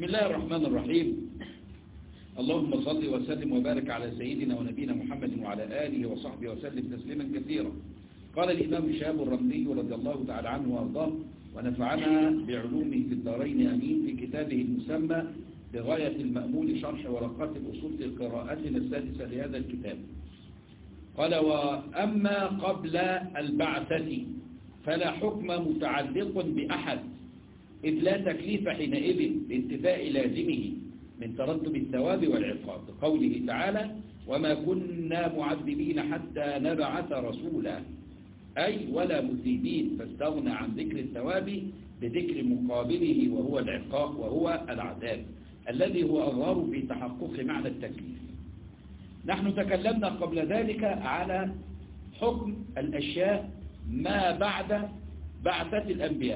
بسم الله الرحمن الرحيم اللهم صل وسلم وبارك على سيدنا ونبينا محمد وعلى آله وصحبه وسلم تسليما كثيرا قال الإمام شهاب الرملي رضي الله تعالى عنه وأرضاه ونفعنا بعلومه في الدارين أمين في كتابه المسمى بغاية المأمول شرح ورقات الأصول لقراءتنا السادسة لهذا الكتاب قال وأما قبل البعثة فلا حكم متعلق بأحد إذ لا تكليف حينئذ لانتفاء لازمه من ترتب الثواب والعقاب قوله تعالى وما كنا معذبين حتى نبعث رسولا أي ولا مثيبين فاستغنى عن ذكر الثواب بذكر مقابله وهو العقاب وهو العذاب الذي هو أظهر في تحقق معنى التكليف نحن تكلمنا قبل ذلك على حكم الأشياء ما بعد بعثة الأنبياء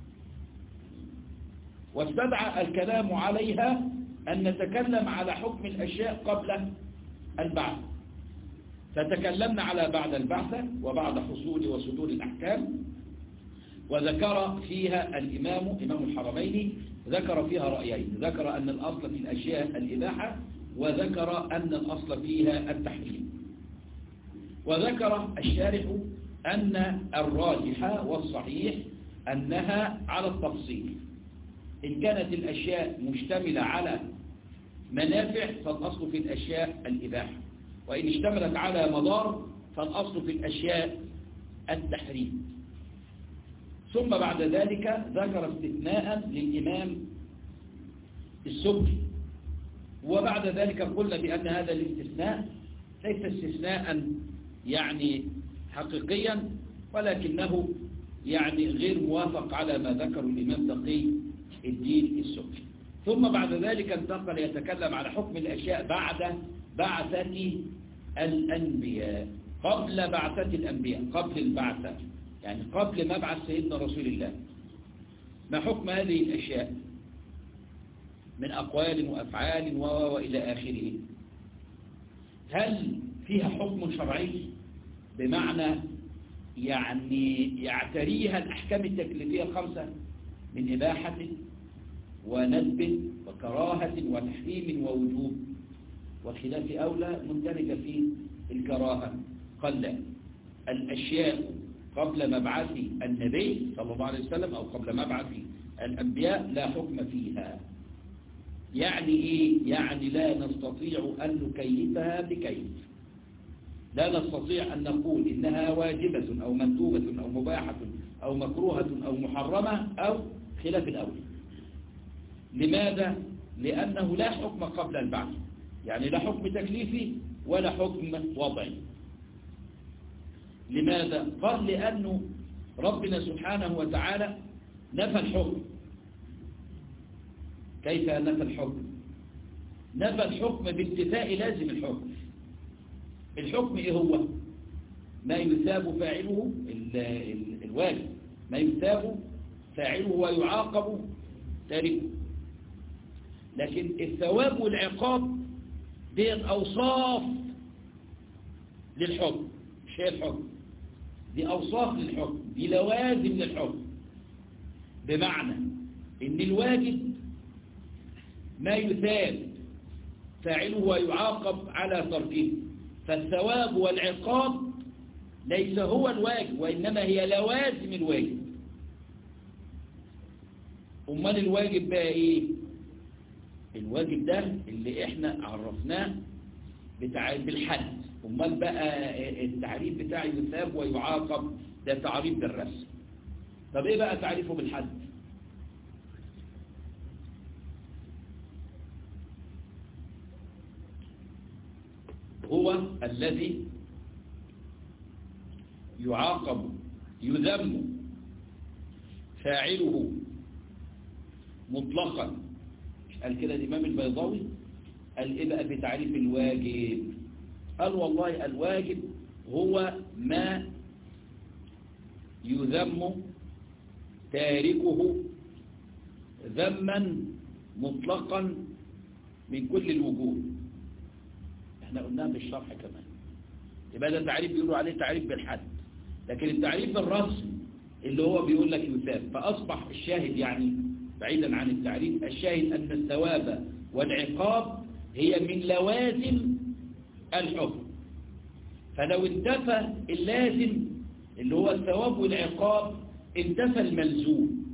واستدعى الكلام عليها أن نتكلم على حكم الأشياء قبل البعث فتكلمنا على بعد البعثة وبعد حصول وصدور الأحكام وذكر فيها الإمام إمام الحرمين ذكر فيها رأيين ذكر أن الأصل في الأشياء الإباحة وذكر أن الأصل فيها التحريم وذكر الشارح أن الراجح والصحيح أنها على التفصيل إن كانت الأشياء مشتملة على منافع فالأصل في الأشياء الإباحة وإن اشتملت على مضار فالأصل في الأشياء التحريم ثم بعد ذلك ذكر استثناء للإمام السبكي وبعد ذلك قلنا بأن هذا الاستثناء ليس استثناء يعني حقيقيا ولكنه يعني غير موافق على ما ذكر الإمام تقي الدين السبكي ثم بعد ذلك انتقل يتكلم على حكم الأشياء بعد بعثة الأنبياء قبل بعثة الأنبياء قبل البعثة يعني قبل مبعث سيدنا رسول الله ما حكم هذه الأشياء من أقوال وأفعال وإلى آخره هل فيها حكم شرعي بمعنى يعني يعتريها الأحكام التكليفية الخمسة من إباحة وندب وكراهة وتحريم ووجوب وخلاف أولى مندرجة في الكراهة قل الأشياء قبل مبعث النبي صلى الله عليه وسلم أو قبل مبعث الأنبياء لا حكم فيها يعني إيه؟ يعني لا نستطيع أن نكيفها بكيف لا نستطيع أن نقول إنها واجبة أو مندوبة أو مباحة أو مكروهة أو محرمة أو خلاف الأول لماذا؟ لأنه لا حكم قبل البعث يعني لا حكم تكليفي ولا حكم وضعي لماذا؟ قال لأنه ربنا سبحانه وتعالى نفى الحكم كيف نفى الحكم؟ نفى الحكم بانتفاء لازم الحكم الحكم ايه هو ما يثاب فاعله ال ال الواجب ما يثاب فاعله ويعاقب تاركه لكن الثواب والعقاب دي اوصاف للحكم مش هي الحكم دي اوصاف للحكم دي لوازم للحكم بمعنى ان الواجب ما يثاب فاعله ويعاقب على تركه فالثواب والعقاب ليس هو الواجب وإنما هي لوازم الواجب أمال الواجب بقى إيه الواجب ده اللي إحنا عرفناه بتاع بالحد أمال بقى التعريف بتاع يثاب ويعاقب ده تعريف بالرسم طب إيه بقى تعريفه بالحد هو الذي يعاقب يذم فاعله مطلقا قال كده الإمام البيضاوي قال إيه بقى بتعريف الواجب قال والله الواجب هو ما يذم تاركه ذما مطلقا من كل الوجوه احنا قلناها بالشرح كمان يبقى ده تعريف بيقولوا عليه تعريف بالحد لكن التعريف بالرسم اللي هو بيقول لك يثاب فأصبح الشاهد يعني بعيدا عن التعريف الشاهد أن الثواب والعقاب هي من لوازم الحكم فلو انتفى اللازم اللي هو الثواب والعقاب انتفى الملزوم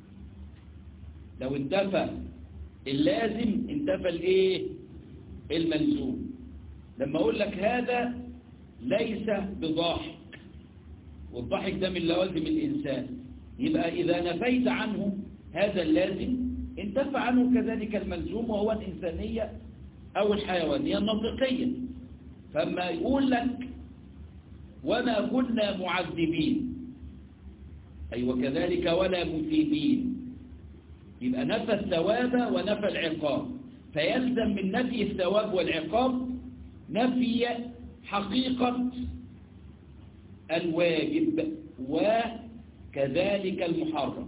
لو انتفى اللازم انتفى الايه الملزوم لما اقول لك هذا ليس بضاحك والضحك ده من لوازم الإنسان يبقى إذا نفيت عنه هذا اللازم انتفى عنه كذلك الملزوم وهو الإنسانية أو الحيوانية النطقية فما يقول لك وما كنا معذبين أي أيوة وكذلك ولا مثيبين يبقى نفى الثواب ونفى العقاب فيلزم من نفي الثواب والعقاب نفي حقيقة الواجب وكذلك المحرم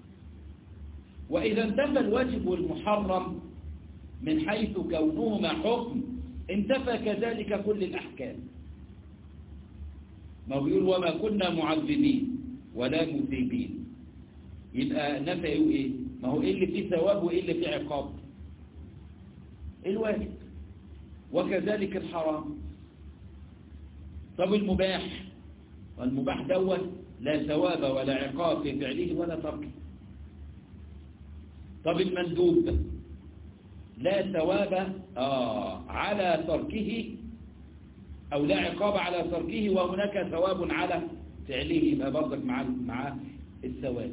وإذا انتفى الواجب والمحرم من حيث كونهما حكم انتفى كذلك كل الأحكام ما بيقول وما كنا معذبين ولا مثيبين يبقى نفعوا ايه ما هو ايه اللي فيه ثواب وايه اللي فيه عقاب الواجب وكذلك الحرام طب المباح والمباح دوت لا ثواب ولا عقاب في فعله ولا تركه طب المندوب لا ثواب آه على تركه أو لا عقاب على تركه وهناك ثواب على فعله يبقى برضك مع مع الثواب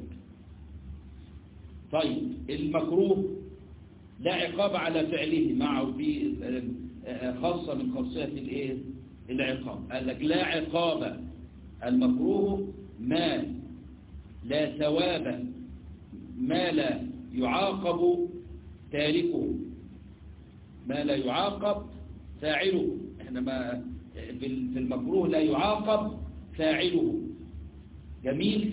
طيب المكروه لا عقاب على فعله معه في خاصة من خاصية الايه العقاب قال لك لا عقاب المكروه ما لا ثواب ما لا يعاقب تاركه ما لا يعاقب فاعله احنا ما في المكروه لا يعاقب فاعله جميل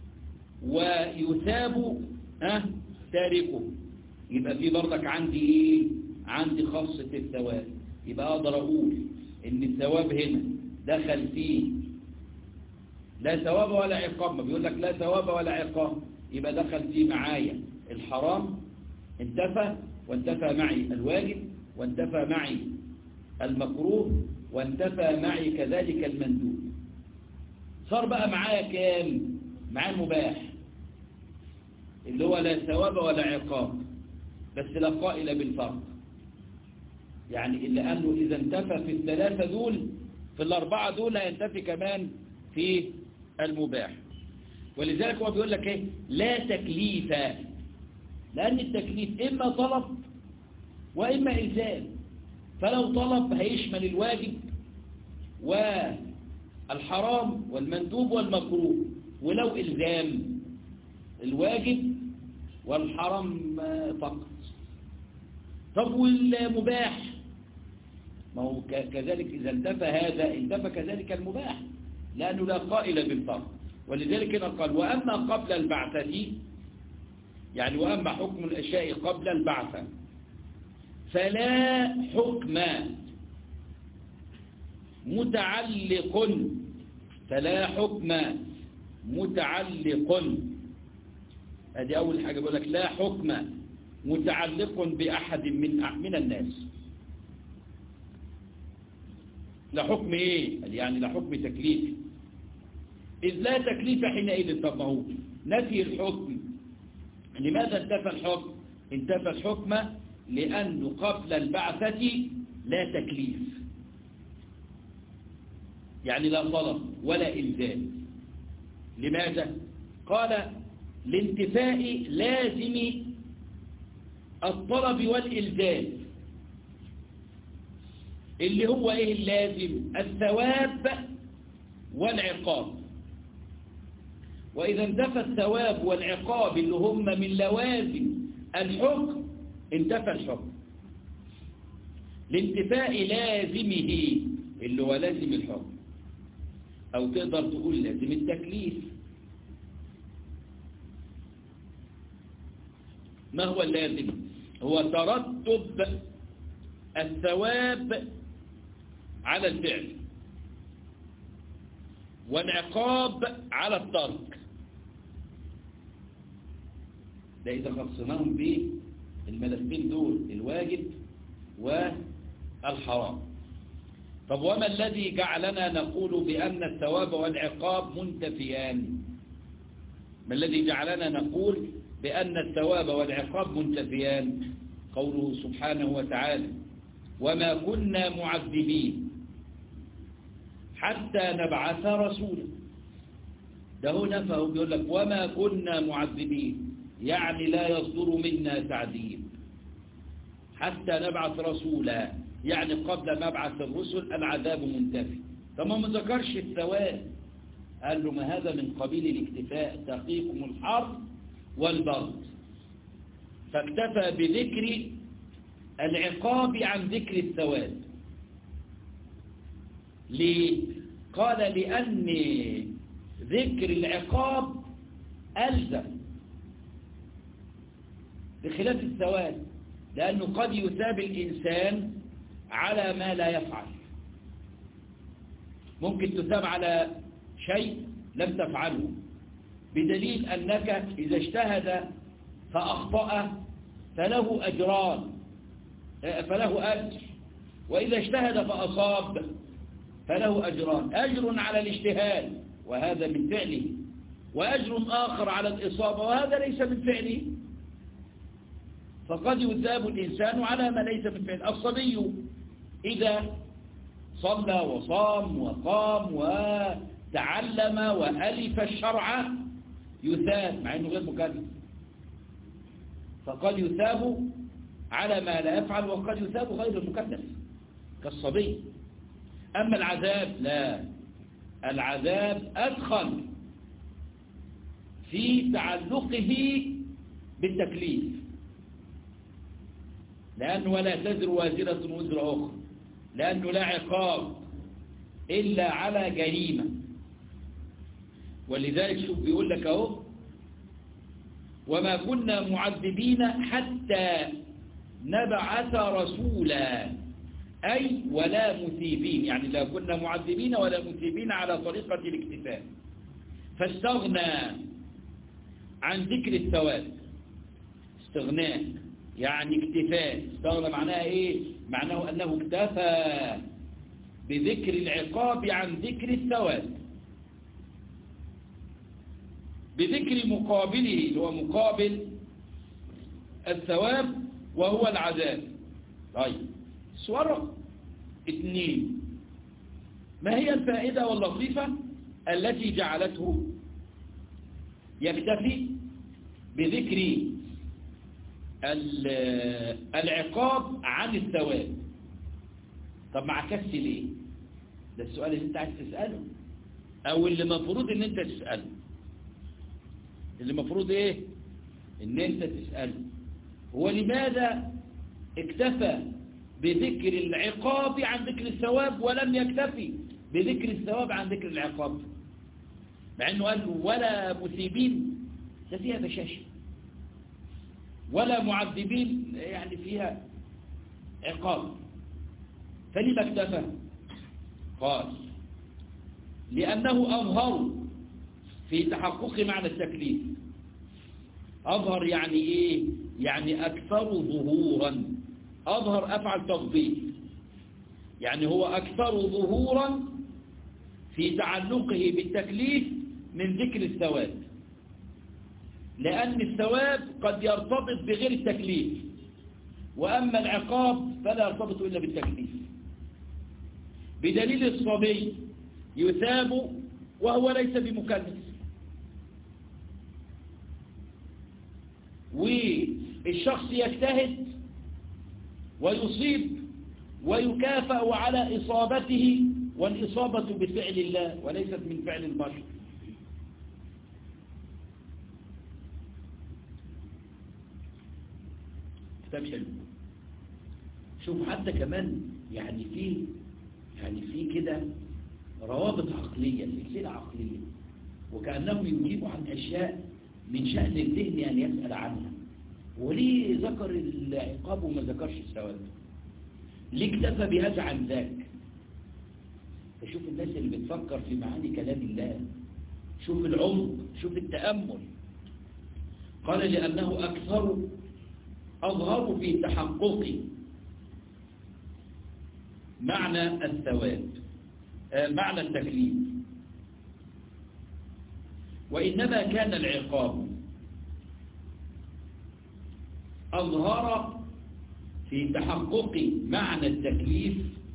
ويثاب ها تاركه يبقى في برضك عندي ايه عندي خاصة الثواب يبقى اقدر اقول ان الثواب هنا دخل فيه لا ثواب ولا عقاب ما بيقول لك لا ثواب ولا عقاب يبقى دخل فيه معايا الحرام انتفى وانتفى معي الواجب وانتفى معي المكروه وانتفى معي كذلك المندوب صار بقى معايا كام معايا المباح اللي هو لا ثواب ولا عقاب بس لا قائل بالفرق يعني اللي قال له إذا انتفى في الثلاثة دول في الأربعة دول هينتفي كمان في المباح ولذلك هو بيقول لك ايه لا تكليف لأن التكليف إما طلب وإما إلزام فلو طلب هيشمل الواجب والحرام والمندوب والمكروه ولو إلزام الواجب والحرام فقط طب والمباح ما هو كذلك إذا انتفى هذا انتفى كذلك المباح لأنه لا قائل بالفرق ولذلك هنا قال وأما قبل البعثة يعني وأما حكم الأشياء قبل البعثة فلا حكم متعلق فلا حكم متعلق هذه أول حاجة بقول لك لا حكم متعلق بأحد من من الناس لا حكم إيه يعني لا حكم تكليف إذ لا تكليف حينئذ طب ما هو نفي الحكم لماذا انتفى الحكم انتفى الحكم لأنه قبل البعثة لا تكليف يعني لا طلب ولا إلزام لماذا قال لانتفاء لازم الطلب والإلزام اللي هو ايه اللازم الثواب والعقاب وإذا انتفى الثواب والعقاب اللي هم من لوازم الحكم انتفى الحكم لانتفاء لازمه اللي هو لازم الحكم أو تقدر تقول لازم التكليف ما هو اللازم هو ترتب الثواب على الفعل والعقاب على الترك ده إذا خصناهم بالملفين دول الواجب والحرام طب وما الذي جعلنا نقول بأن الثواب والعقاب منتفيان ما الذي جعلنا نقول بأن الثواب والعقاب منتفيان قوله سبحانه وتعالى وما كنا معذبين حتى نبعث رسولا ده هو نفهه بيقول لك وما كنا معذبين يعني لا يصدر منا تعذيب حتى نبعث رسولا يعني قبل مبعث الرسل العذاب منتفي فما ما ذكرش الثواب قال له ما هذا من قبيل الاكتفاء تقيكم الحر والبرد فاكتفى بذكر العقاب عن ذكر الثواب ليه؟ قال لأن ذكر العقاب ألزم بخلاف الثواب لأنه قد يثاب الإنسان على ما لا يفعل ممكن تثاب على شيء لم تفعله بدليل أنك إذا اجتهد فأخطأ فله أجران فله أجر وإذا اجتهد فأصاب فله أجران أجر على الاجتهاد وهذا من فعله وأجر آخر على الإصابة وهذا ليس من فعله فقد يثاب الإنسان على ما ليس من فعله الصبي إذا صلى وصام وقام وتعلم وألف الشرع يثاب مع أنه غير مكلف فقد يثاب على ما لا يفعل وقد يثاب غير المكلف كالصبي أما العذاب لا العذاب أدخل في تعلقه بالتكليف لأنه ولا تزر وازرة وزر أخرى لأنه لا عقاب إلا على جريمة ولذلك شوف بيقول لك اهو وما كنا معذبين حتى نبعث رسولا أي ولا مثيبين يعني لا كنا معذبين ولا مثيبين على طريقة الاكتفاء فاستغنى عن ذكر الثواب استغناء يعني اكتفاء استغنى معناها ايه معناه أنه اكتفى بذكر العقاب عن ذكر الثواب بذكر مقابله اللي هو مقابل الثواب وهو العذاب طيب سؤال اثنين ما هي الفائدة واللطيفة التي جعلته يكتفي بذكر العقاب عن الثواب طب مع كس ليه ده السؤال اللي انت عايز تسأله او اللي مفروض ان انت تسأله اللي مفروض ايه ان انت تسأله هو لماذا اكتفى بذكر العقاب عن ذكر الثواب ولم يكتفي بذكر الثواب عن ذكر العقاب مع انه قال ولا مثيبين ده فيها بشاشة ولا معذبين يعني فيها عقاب فلما اكتفى قال لأنه أظهر في تحقق معنى التكليف أظهر يعني إيه يعني أكثر ظهورا أظهر أفعل تفضيل يعني هو أكثر ظهورا في تعلقه بالتكليف من ذكر الثواب لأن الثواب قد يرتبط بغير التكليف وأما العقاب فلا يرتبط إلا بالتكليف بدليل الصبي يثاب وهو ليس بمكلف والشخص يجتهد ويصيب ويكافأ على إصابته والإصابة بفعل الله وليست من فعل البشر كتاب حلو شوف حتى كمان يعني في يعني في كده روابط عقلية سلسلة عقلية وكأنه يجيب عن أشياء من شأن الذهن أن يسأل عنها وليه ذكر العقاب وما ذكرش الثواب ليه اكتفى بهذا عن ذاك فشوف الناس اللي بتفكر في معاني كلام الله شوف العمق شوف التأمل قال لأنه أكثر أظهر في تحقق معنى الثواب معنى التكليف وإنما كان العقاب أظهر في تحقق معنى التكليف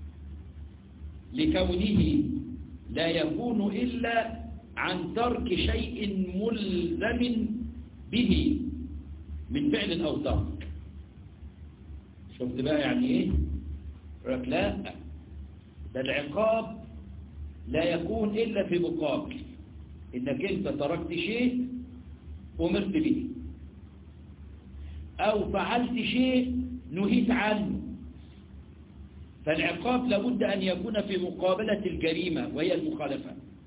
لكونه لا يكون إلا عن ترك شيء ملزم به من فعل أو ترك شفت بقى يعني ايه رك لا ده العقاب لا يكون إلا في مقابل إنك أنت تركت شيء أمرت به أو فعلت شيء نهيت عنه فالعقاب لابد أن يكون في مقابلة الجريمة وهي المخالفة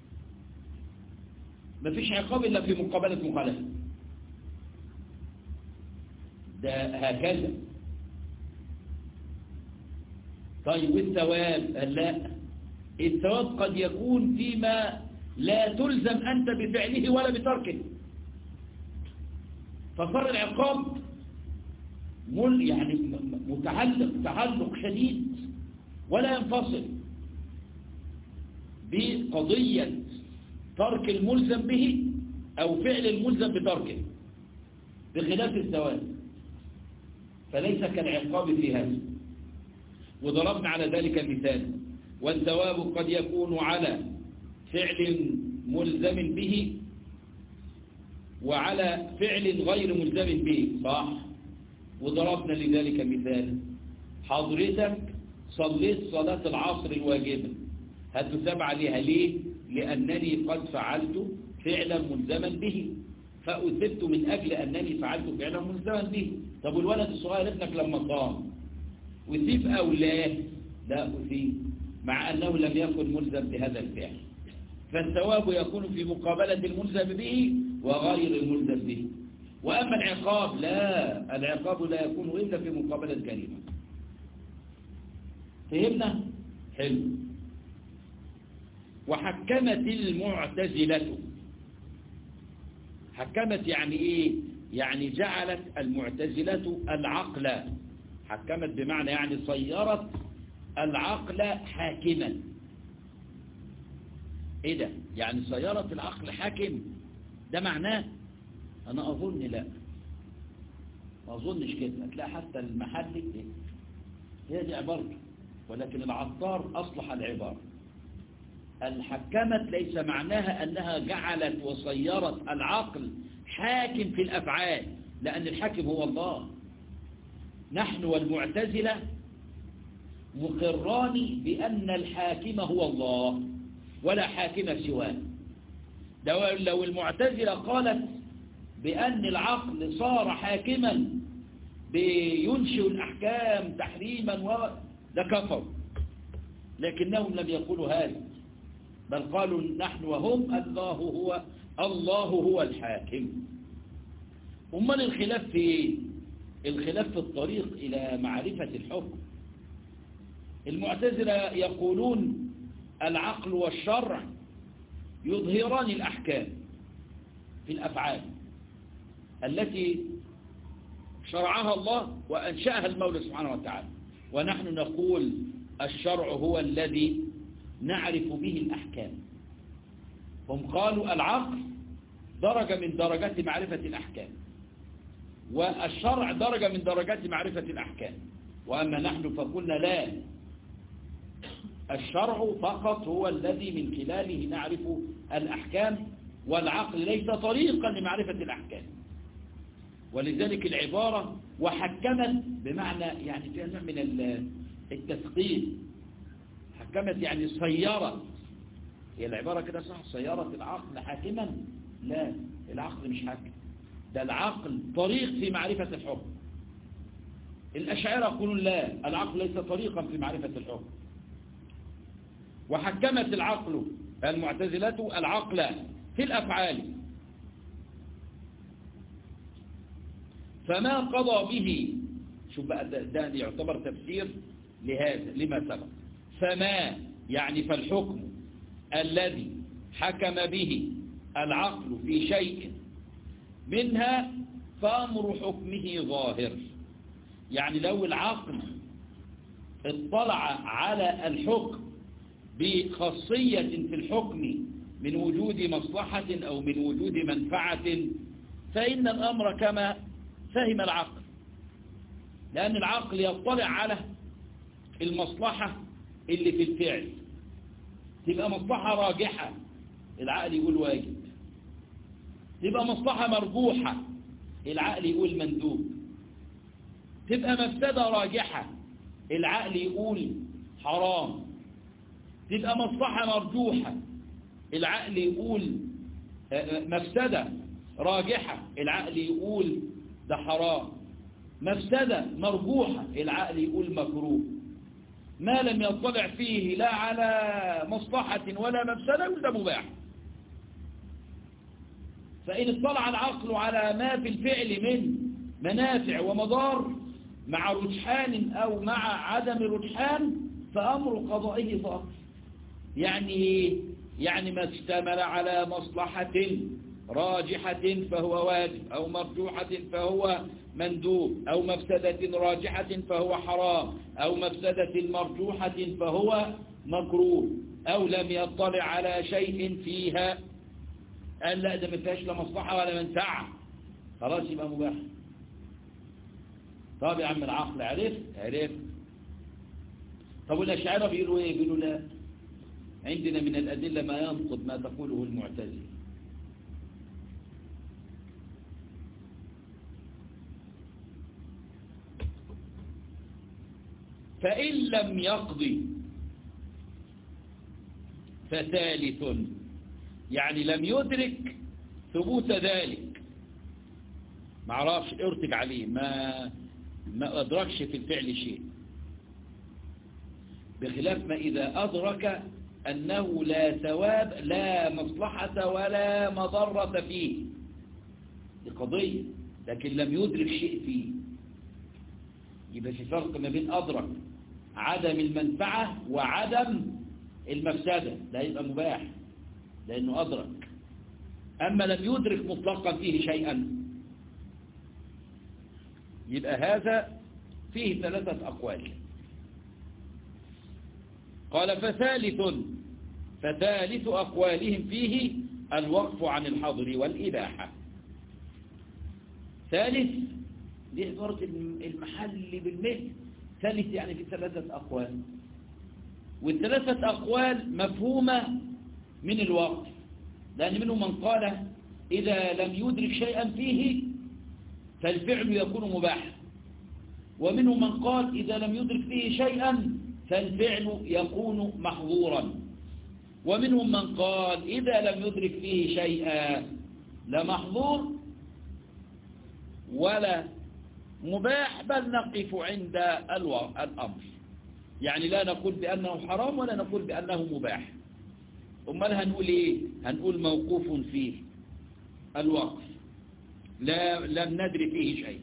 ما فيش عقاب إلا في مقابلة مخالفة ده هكذا طيب والثواب لا الثواب قد يكون فيما لا تلزم أنت بفعله ولا بتركه فصار العقاب مل يعني متعلق تعلق شديد ولا ينفصل بقضية ترك الملزم به أو فعل الملزم بتركه بخلاف الثواب فليس كالعقاب في هذا وضربنا على ذلك مثال والثواب قد يكون على فعل ملزم به وعلى فعل غير ملزم به صح وضربنا لذلك مثال حضرتك صليت صلاة العصر الواجبة هتثاب عليها ليه لأنني قد فعلت فعلا ملزما به فأثبت من أجل أنني فعلت فعلا ملزما به طب والولد الصغير ابنك لما صام أثيب أو لا لا أثيب مع أنه لم يكن ملزم بهذا الفعل فالثواب يكون في مقابلة الملزم به وغير الملزم به وأما العقاب لا العقاب لا يكون إلا في مقابلة جريمة فهمنا؟ حلو وحكمت المعتزلة حكمت يعني إيه؟ يعني جعلت المعتزلة العقل حكمت بمعنى يعني صيرت العقل حاكما ايه ده يعني صيرت العقل حاكم ده معناه انا اظن لا ما اظنش كده هتلاقي حتى المحل هي دي عبارته ولكن العطار اصلح العبارة الحكمت ليس معناها انها جعلت وصيرت العقل حاكم في الافعال لان الحاكم هو الله نحن والمعتزلة مقران بأن الحاكم هو الله ولا حاكم سواه لو المعتزلة قالت بأن العقل صار حاكما بينشئ الأحكام تحريما و... لكفروا لكنهم لم يقولوا هذا بل قالوا نحن وهم الله هو الله هو الحاكم أمال الخلاف في ايه الخلاف في الطريق إلى معرفة الحكم المعتزلة يقولون العقل والشرع يظهران الأحكام في الأفعال التي شرعها الله وأنشأها المولى سبحانه وتعالى ونحن نقول الشرع هو الذي نعرف به الأحكام هم قالوا العقل درجة من درجات معرفة الأحكام والشرع درجة من درجات معرفة الأحكام وأما نحن فقلنا لا الشرع فقط هو الذي من خلاله نعرف الأحكام والعقل ليس طريقا لمعرفة الأحكام ولذلك العبارة وحكمت بمعنى يعني فيها نوع من التثقيل حكمت يعني صيرت هي العبارة كده صح صيرت العقل حاكما لا العقل مش حاكم ده العقل طريق في معرفة الحكم الأشاعرة يقولون لا العقل ليس طريقا في معرفة الحكم وحكمت العقل المعتزلة العقل في الأفعال فما قضى به شوف بقى ده, ده يعتبر تفسير لهذا لما سبق فما يعني فالحكم الذي حكم به العقل في شيء منها فأمر حكمه ظاهر يعني لو العقل اطلع على الحكم بخاصية في الحكم من وجود مصلحة أو من وجود منفعة فإن الأمر كما فهم العقل لأن العقل يطلع على المصلحة اللي في الفعل تبقى مصلحة راجحة العقل يقول واجب تبقى مصلحة مرجوحة العقل يقول مندوب تبقى مفسدة راجحة العقل يقول حرام تبقى مصلحة مرجوحة العقل يقول مفسدة راجحة العقل يقول ده حرام مفسدة مرجوحة العقل يقول مكروه ما لم يطلع فيه لا على مصلحة ولا مفسدة ده مباح فإن اطلع العقل على ما في الفعل من منافع ومضار مع رجحان أو مع عدم رجحان فأمر قضائه ظاهر يعني يعني ما اشتمل على مصلحة راجحة فهو واجب أو مرجوحة فهو مندوب أو مفسدة راجحة فهو حرام أو مفسدة مرجوحة فهو مكروه أو لم يطلع على شيء فيها قال لا ده ما فيهاش لا مصلحة ولا منفعة خلاص يبقى مباح طب يا عم العقل عرفت عرفت طب والأشعار بيقولوا ايه بيقولوا لا عندنا من الأدلة ما ينقض ما تقوله المعتزله فإن لم يقضي فثالث يعني لم يدرك ثبوت ذلك ما عرفش ارتج عليه ما ما أدركش في الفعل شيء بخلاف ما إذا أدرك أنه لا ثواب لا مصلحة ولا مضرة فيه دي قضية لكن لم يدرك شيء فيه يبقى في فرق ما بين أدرك عدم المنفعة وعدم المفسدة ده يبقى مباح لأنه أدرك أما لم يدرك مطلقا فيه شيئا يبقى هذا فيه ثلاثة أقوال قال فثالث فثالث أقوالهم فيه الوقف عن الحظر والإباحة ثالث دي عبارة المحل بالمثل ثالث يعني في ثلاثة أقوال والثلاثة أقوال مفهومة من الوقف لأن منهم من قال إذا لم يدرك شيئا فيه فالفعل يكون مباحا ومنهم من قال إذا لم يدرك فيه شيئا فالفعل يكون محظورا ومنهم من قال إذا لم يدرك فيه شيئا لا محظور ولا مباح بل نقف عند الأمر يعني لا نقول بأنه حرام ولا نقول بأنه مباح أمال هنقول إيه هنقول موقوف فيه الوقف لا لم ندري فيه شيء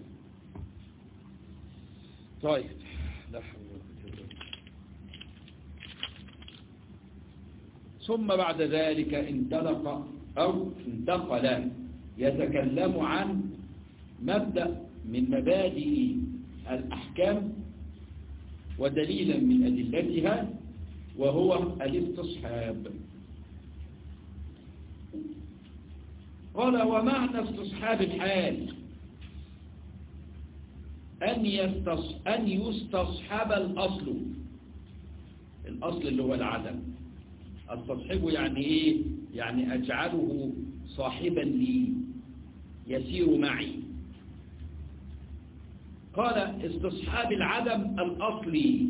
طيب لا حول ثم بعد ذلك انطلق أو انتقل يتكلم عن مبدأ من مبادئ الأحكام ودليلا من أدلتها وهو الاستصحاب قال ومعنى استصحاب الحال أن, يستص... أن يستصحب الأصل الأصل اللي هو العدم استصحبه يعني إيه يعني أجعله صاحبا لي يسير معي قال استصحاب العدم الأصلي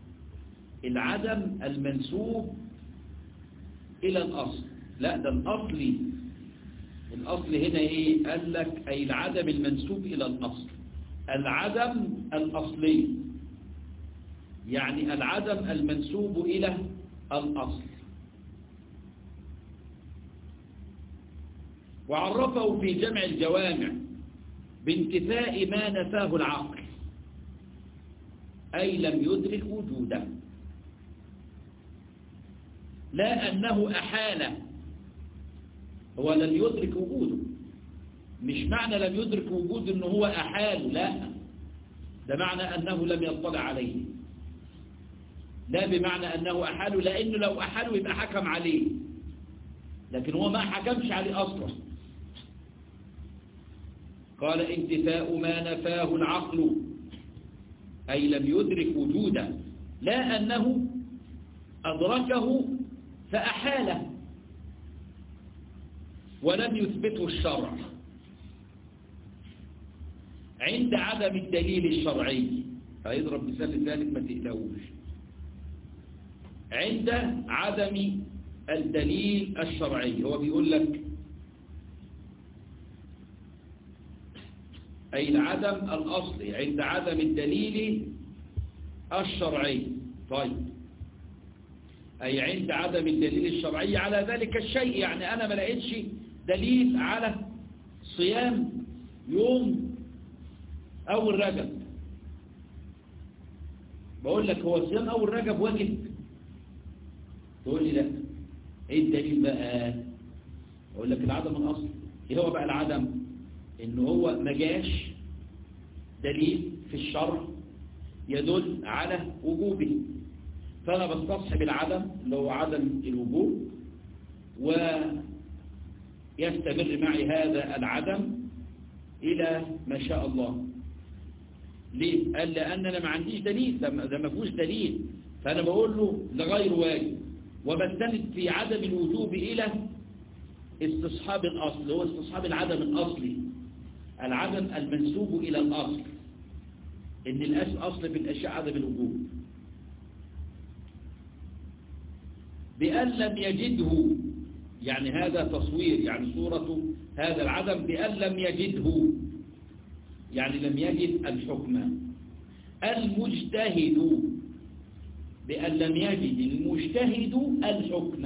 العدم المنسوب إلى الأصل لا ده الأصلي الأصل هنا إيه قال لك أي العدم المنسوب إلى الأصل العدم الأصلي يعني العدم المنسوب إلى الأصل وعرفه في جمع الجوامع بانتفاء ما نفاه العقل أي لم يدرك وجوده لا أنه أحاله هو لم يدرك وجوده مش معنى لم يدرك وجود انه هو أحال لا ده معنى أنه لم يطلع عليه لا بمعنى أنه أحاله لأنه لو أحاله يبقى حكم عليه لكن هو ما حكمش عليه أصلا قال انتفاء ما نفاه العقل أي لم يدرك وجوده لا أنه أدركه فأحاله ولم يثبته الشرع عند عدم الدليل الشرعي هيضرب مثال ذلك ما تقلقوش عند عدم الدليل الشرعي هو بيقول لك أي العدم الأصلي عند عدم الدليل الشرعي طيب أي عند عدم الدليل الشرعي على ذلك الشيء يعني أنا ما لقيتش دليل على صيام يوم أول رجب بقول لك هو صيام أول رجب واجب تقول لي لا ايه الدليل بقى اقول لك العدم الاصلي ايه هو بقى العدم ان هو ما جاش دليل في الشرع يدل على وجوبه فانا بستصحب العدم اللي هو عدم الوجوب ويستمر معي هذا العدم الى ما شاء الله ليه قال لان انا ما عنديش دليل ده ما فيهوش دليل فانا بقول له لغير واجب وبستند في عدم الوجوب إلى استصحاب الأصل هو استصحاب العدم الأصلي العدم المنسوب إلى الأصل إن الأصل في الأشياء عدم الوجوب بأن لم يجده يعني هذا تصوير يعني صورة هذا العدم بأن لم يجده يعني لم يجد الحكم المجتهد بأن لم يجد المجتهد الحكم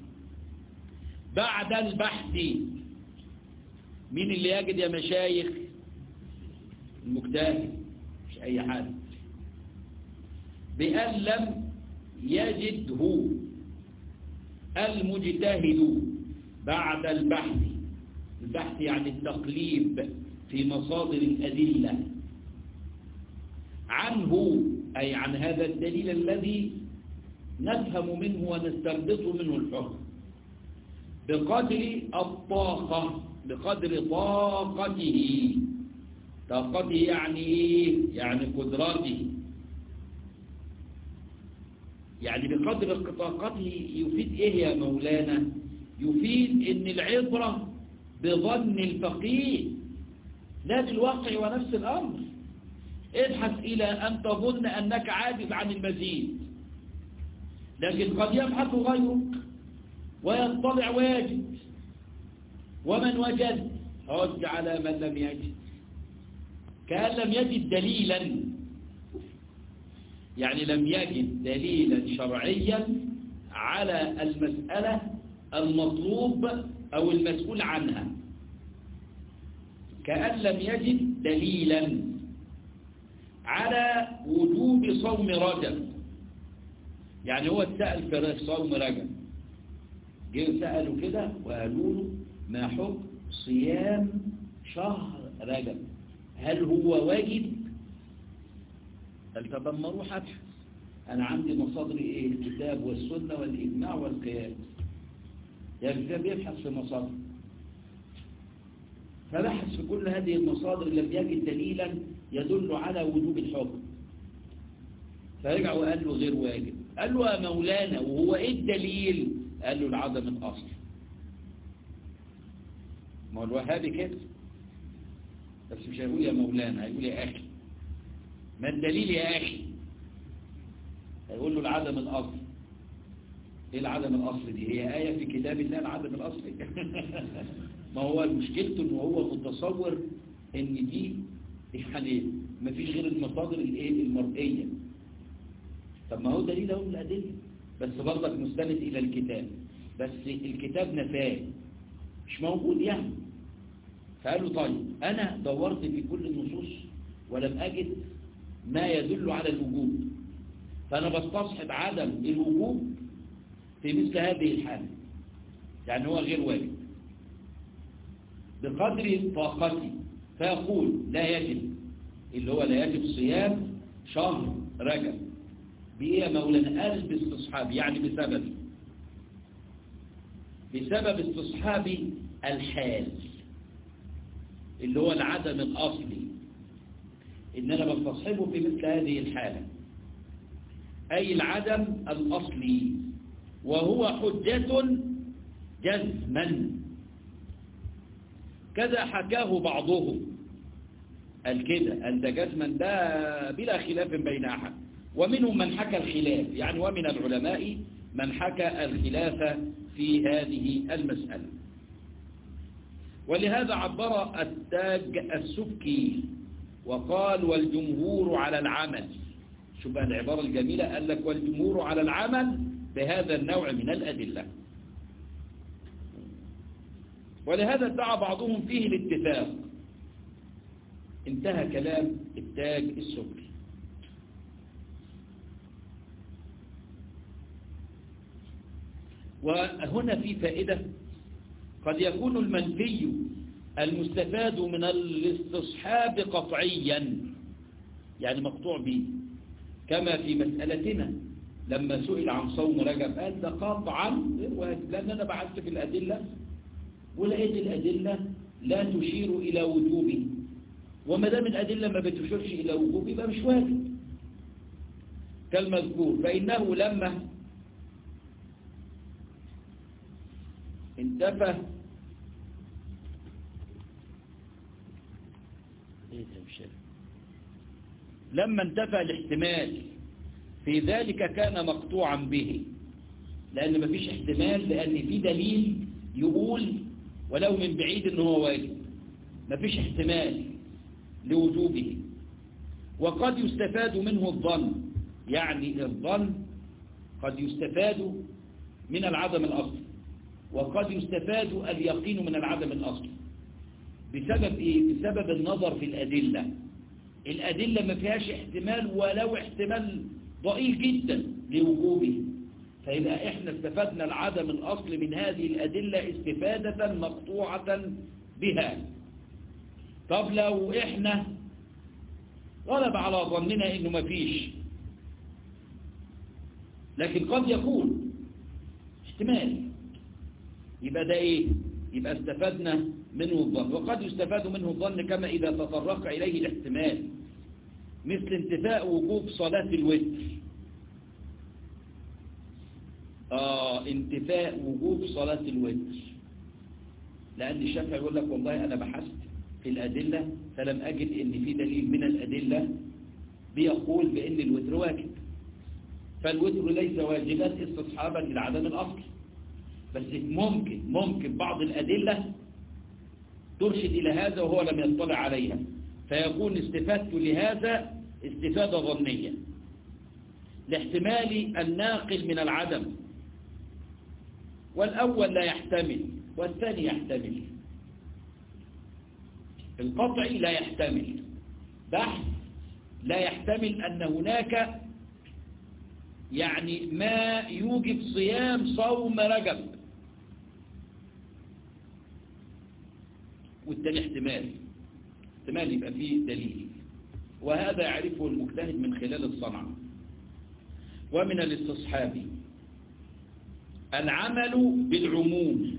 بعد البحث مين اللي يجد يا مشايخ المجتهد مش أي حد بأن لم يجده المجتهد بعد البحث البحث يعني التقليب في مصادر الأدلة عنه أي عن هذا الدليل الذي نفهم منه ونستنبط منه الحكم بقدر الطاقة بقدر طاقته طاقته يعني ايه يعني قدراته يعني بقدر طاقته يفيد ايه يا مولانا يفيد ان العبرة بظن الفقيه لا بالواقع ونفس الامر ابحث إلى أن تظن أنك عاجز عن المزيد لكن قد يبحث غيرك ويطلع واجد ومن وجد رد على من لم يجد كأن لم يجد دليلا يعني لم يجد دليلا شرعيا على المسألة المطلوب أو المسؤول عنها كأن لم يجد دليلا على وجوب صوم رجب يعني هو اتسأل في صوم رجب جه سألوا كده وقالوا له ما حكم صيام شهر رجب هل هو واجب قال طب اما اروح ابحث انا عندي مصادر ايه الكتاب والسنه والاجماع والقياس يعني الكتاب يبحث في مصادر فبحث في كل هذه المصادر لم يجد دليلا يدل على وجوب الحكم فرجع وقال له غير واجب قال له يا مولانا وهو ايه الدليل قال له العدم الاصل ما هو الوهابي كده بس مش هيقول يا مولانا هيقول يا اخي ما الدليل يا اخي هيقول له العدم الاصل ايه العدم الاصل دي هي آية في كتاب الله العدم الاصلي ما هو مشكلته ان هو متصور ان دي يعني ما فيش غير المصادر الايه المرئيه طب ما هو دليل اهو من الادله بس برضك مستند الى الكتاب بس الكتاب نفاه مش موجود يعني فقالوا طيب انا دورت في كل النصوص ولم اجد ما يدل على الوجوب فانا بستصحب عدم الوجوب في مثل هذه الحاله يعني هو غير واجب بقدر طاقتي فيقول لا يجب اللي هو لا يجب صيام شهر رجب بإيه يا مولانا قال باستصحاب يعني بسبب بسبب استصحاب الحال اللي هو العدم الأصلي إن أنا بستصحبه في مثل هذه الحالة أي العدم الأصلي وهو حجة جزما كذا حكاه بعضهم قال كده قال ده جزما ده بلا خلاف بين أحد ومنهم من حكى الخلاف يعني ومن العلماء من حكى الخلاف في هذه المسألة ولهذا عبر التاج السبكي وقال والجمهور على العمل شوف بقى العبارة الجميلة قال لك والجمهور على العمل بهذا النوع من الأدلة ولهذا ادعى بعضهم فيه الاتفاق انتهى كلام التاج السبكي وهنا في فائدة قد يكون المنفي المستفاد من الاستصحاب قطعيا يعني مقطوع به كما في مسألتنا لما سئل عن صوم رجب قال ده قطعا لأن أنا بعثت في الأدلة ولقيت الأدلة لا تشير إلى وجوبه وما دام الأدلة ما بتشيرش إلى وجوبه يبقى مش واجب كالمذكور فإنه لما انتفى لما انتفى الاحتمال في ذلك كان مقطوعا به لأن ما فيش احتمال لأن في دليل يقول ولو من بعيد أنه هو واجب ما فيش احتمال لوجوبه وقد يستفاد منه الظن يعني الظن قد يستفاد من العدم الأصلي وقد يستفاد اليقين من العدم الأصلي بسبب إيه؟ بسبب النظر في الأدلة الأدلة ما فيهاش احتمال ولو احتمال ضئيل جدا لوجوبه فيبقى احنا استفدنا العدم الأصل من هذه الأدلة استفادة مقطوعة بها طب لو احنا غلب على ظننا انه ما فيش لكن قد يكون احتمال يبقى ده ايه يبقى استفدنا منه الظن وقد يستفاد منه الظن كما إذا تطرق إليه الاحتمال مثل انتفاء وجوب صلاة الوتر آه انتفاء وجوب صلاة الوتر لأن الشافعي يقول لك والله أنا بحثت في الأدلة فلم أجد إن في دليل من الأدلة بيقول بأن الوتر واجب فالوتر ليس واجبا استصحابا للعدم الأصلي بس ممكن ممكن بعض الأدلة ترشد إلى هذا وهو لم يطلع عليها فيكون استفادته لهذا استفادة ظنية لاحتمال الناقل من العدم والأول لا يحتمل والثاني يحتمل القطعي لا يحتمل بحث لا يحتمل أن هناك يعني ما يوجب صيام صوم رجب والتاني احتمال احتمال يبقى فيه دليل وهذا يعرفه المجتهد من خلال الصنعة ومن الاستصحاب العمل بالعموم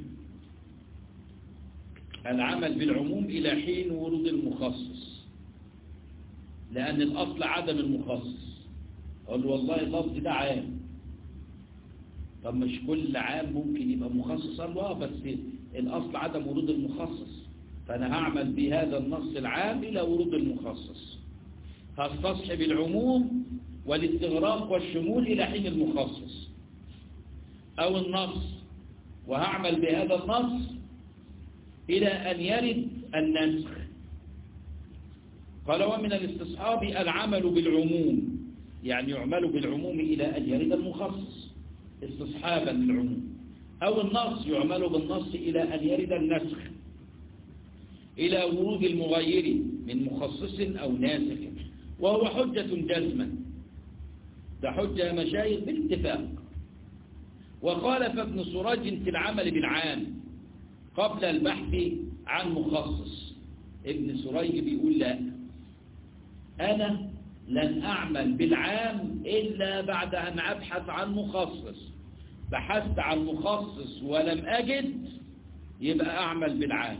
العمل بالعموم إلى حين ورود المخصص لأن الأصل عدم المخصص أقول والله اللفظ ده عام طب مش كل عام ممكن يبقى مخصص الله بس الأصل عدم ورود المخصص فأنا هعمل بهذا النص العام إلى ورود المخصص هستصحب العموم والاستغراق والشمول إلى حين المخصص أو النص وهعمل بهذا النص إلى أن يرد النسخ قال ومن الاستصحاب العمل بالعموم يعني يعمل بالعموم إلى أن يرد المخصص استصحابا للعموم أو النص يعمل بالنص إلى أن يرد النسخ إلى ورود المغير من مخصص أو ناسخ وهو حجة جزما ده حجة مشايخ بالاتفاق وقال فابن سراج في العمل بالعام قبل البحث عن مخصص ابن سريج بيقول لا أنا لن أعمل بالعام إلا بعد أن أبحث عن مخصص بحثت عن مخصص ولم أجد يبقى أعمل بالعام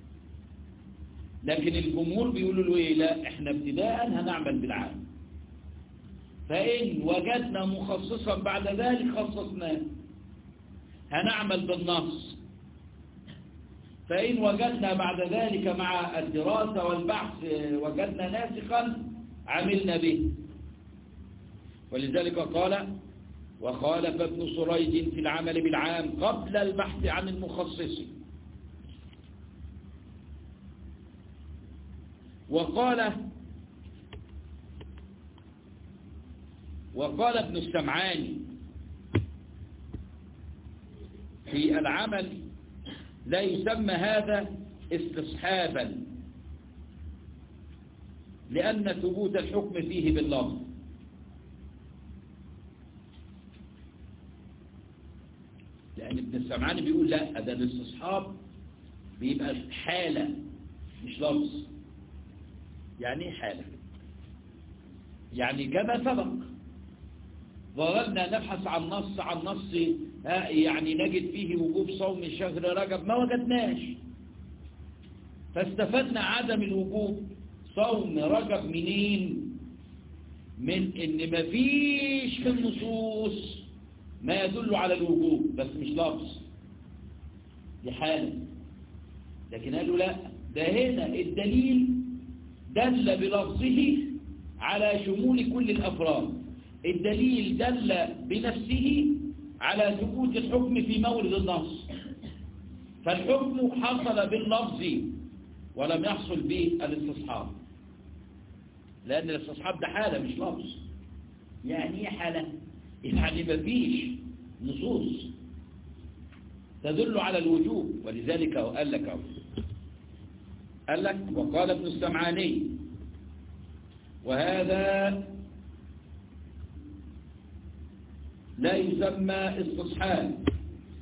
لكن الجمهور بيقولوا له إيه لا إحنا ابتداء هنعمل بالعام فإن وجدنا مخصصا بعد ذلك خصصناه هنعمل بالنص فإن وجدنا بعد ذلك مع الدراسة والبحث وجدنا ناسخا عملنا به ولذلك قال وخالف ابن سريج في العمل بالعام قبل البحث عن المخصص وقال وقال ابن السمعاني في العمل لا يسمى هذا استصحابا لأن ثبوت الحكم فيه باللفظ لأن ابن السمعاني بيقول لا ده الاستصحاب بيبقى حالة مش لفظ يعني ايه حالة يعني كما سبق ظللنا نبحث عن نص عن نص يعني نجد فيه وجوب صوم شهر رجب ما وجدناش فاستفدنا عدم الوجوب صوم رجب منين من ان مفيش في النصوص ما يدل على الوجوب بس مش لفظ دي حالة لكن قالوا لا ده هنا الدليل دل بلفظه على شمول كل الأفراد الدليل دل بنفسه على ثبوت الحكم في مورد النص فالحكم حصل باللفظ ولم يحصل بالاستصحاب لأن الاستصحاب ده حالة مش لفظ يعني ايه حالة يعني ما فيش نصوص تدل على الوجوب ولذلك قال لك قال لك وقال ابن السمعاني وهذا لا يسمى استصحاب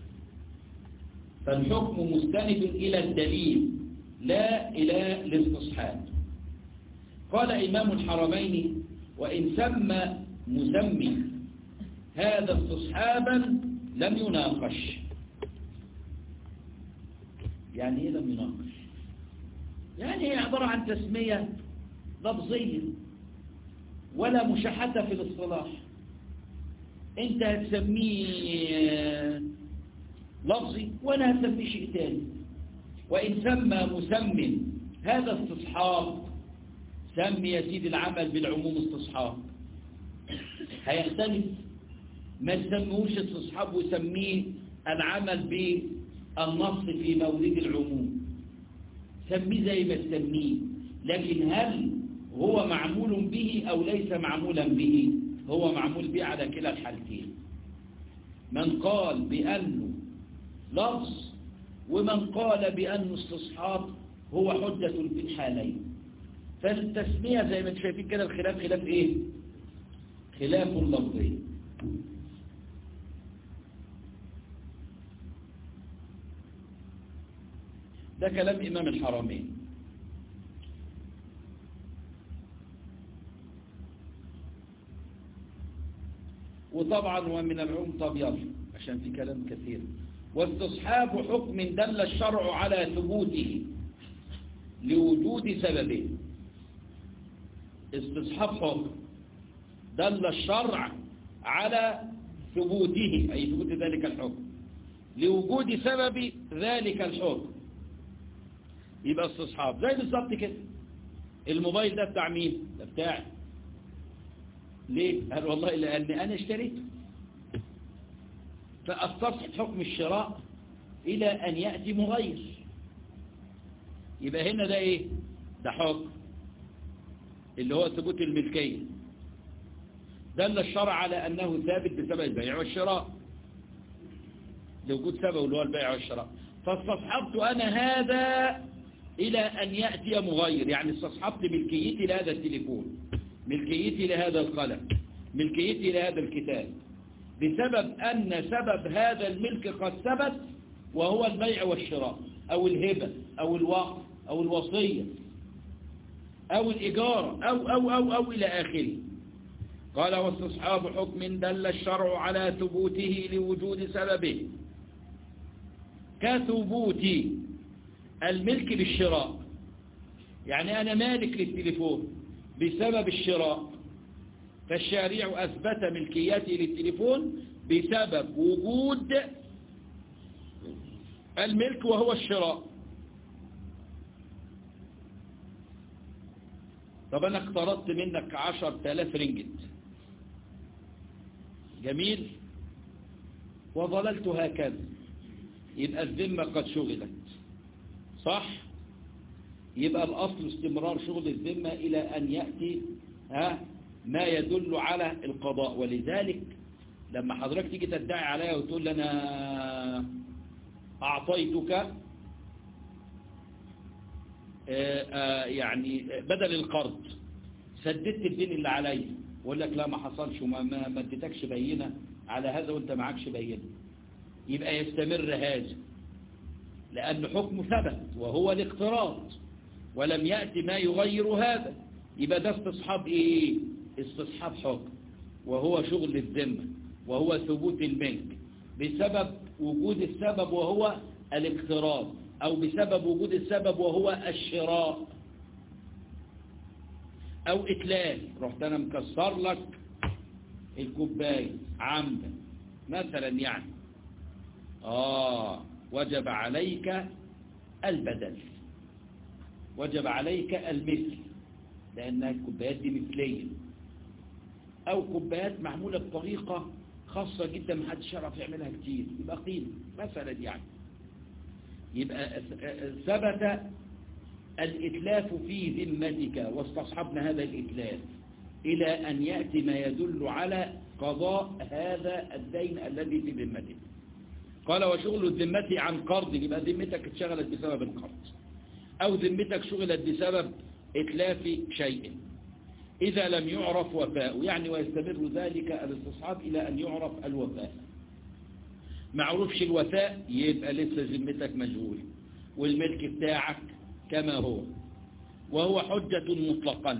فالحكم مستند إلى الدليل لا إلى الاستصحاب قال إمام الحرمين وإن سمى مسمي هذا استصحابا لم يناقش يعني ايه لم يناقش يعني هي عبارة عن تسمية لفظية ولا مشاحة في الاصطلاح انت هتسميه لفظي وانا هسميه شيء تاني وان سمى مسمى هذا استصحاب سمي يا سيدي العمل بالعموم استصحاب هيختلف ما يسموش استصحاب ويسميه العمل بالنص في مورد العموم سميه زي ما تسميه لكن هل هو معمول به أو ليس معمولا به هو معمول به على كلا الحالتين من قال بأنه لفظ ومن قال بأنه استصحاب هو حجة في الحالين فالتسمية زي ما انتم شايفين كده الخلاف خلاف ايه خلاف لفظي ده كلام إمام الحرمين وطبعا ومن العلوم طبيعي عشان في كلام كثير واستصحاب حكم دل الشرع على ثبوته لوجود سببه استصحاب حكم دل الشرع على ثبوته أي ثبوت ذلك الحكم لوجود سبب ذلك الحكم يبقى استصحاب زي بالظبط كده الموبايل ده بتاع مين ده بتاعي ليه قال والله لأني أنا اشتريته فاستصحب حكم الشراء إلى أن يأتي مغير يبقى هنا ده إيه ده حكم اللي هو ثبوت الملكية دل الشرع على أنه ثابت بسبب البيع والشراء لوجود سبب اللي هو البيع والشراء فاستصحبت أنا هذا إلى أن يأتي مغير يعني استصحبت ملكيتي لهذا التليفون ملكيتي لهذا القلم ملكيتي لهذا الكتاب بسبب أن سبب هذا الملك قد ثبت وهو البيع والشراء أو الهبة أو الوقف أو الوصية أو الإجارة أو أو أو أو إلى آخره قال واستصحاب حكم دل الشرع على ثبوته لوجود سببه كثبوت الملك بالشراء يعني أنا مالك للتليفون بسبب الشراء فالشارع أثبت ملكيته للتليفون بسبب وجود الملك وهو الشراء طب أنا اقترضت منك عشر تلاف رنجت جميل وظللت هكذا يبقى الذمة قد شغلت صح يبقى الأصل استمرار شغل الذمة إلى أن يأتي ها ما يدل على القضاء ولذلك لما حضرتك تيجي تدعي عليا وتقول لي أنا أعطيتك يعني بدل القرض سددت الدين اللي عليا ويقول لك لا ما حصلش وما ما, ما اديتكش بينه على هذا وانت معكش بينه يبقى يستمر هذا لأن حكم ثبت وهو الاقتراض ولم يأتي ما يغير هذا يبقى ده استصحاب ايه استصحاب حكم وهو شغل الذمة وهو ثبوت الملك بسبب وجود السبب وهو الاقتراض أو بسبب وجود السبب وهو الشراء أو إتلاف رحت أنا مكسر لك الكوباية عمدا مثلا يعني آه وجب عليك البدل وجب عليك المثل لأن الكوبايات دي مثلية أو كوبايات معمولة بطريقة خاصة جدا محدش يعرف يعملها كتير يبقى قيمة مثلا يعني يبقى ثبت الإتلاف في ذمتك واستصحبنا هذا الإتلاف إلى أن يأتي ما يدل على قضاء هذا الدين الذي في ذمتك قال وشغل الذمة عن قرض يبقى ذمتك اتشغلت بسبب القرض أو ذمتك شغلت بسبب إتلاف شيء إذا لم يعرف وفاء يعني ويستمر ذلك الاستصحاب إلى أن يعرف الوفاء معروفش الوفاء يبقى لسه ذمتك مجهول والملك بتاعك كما هو وهو حجة مطلقا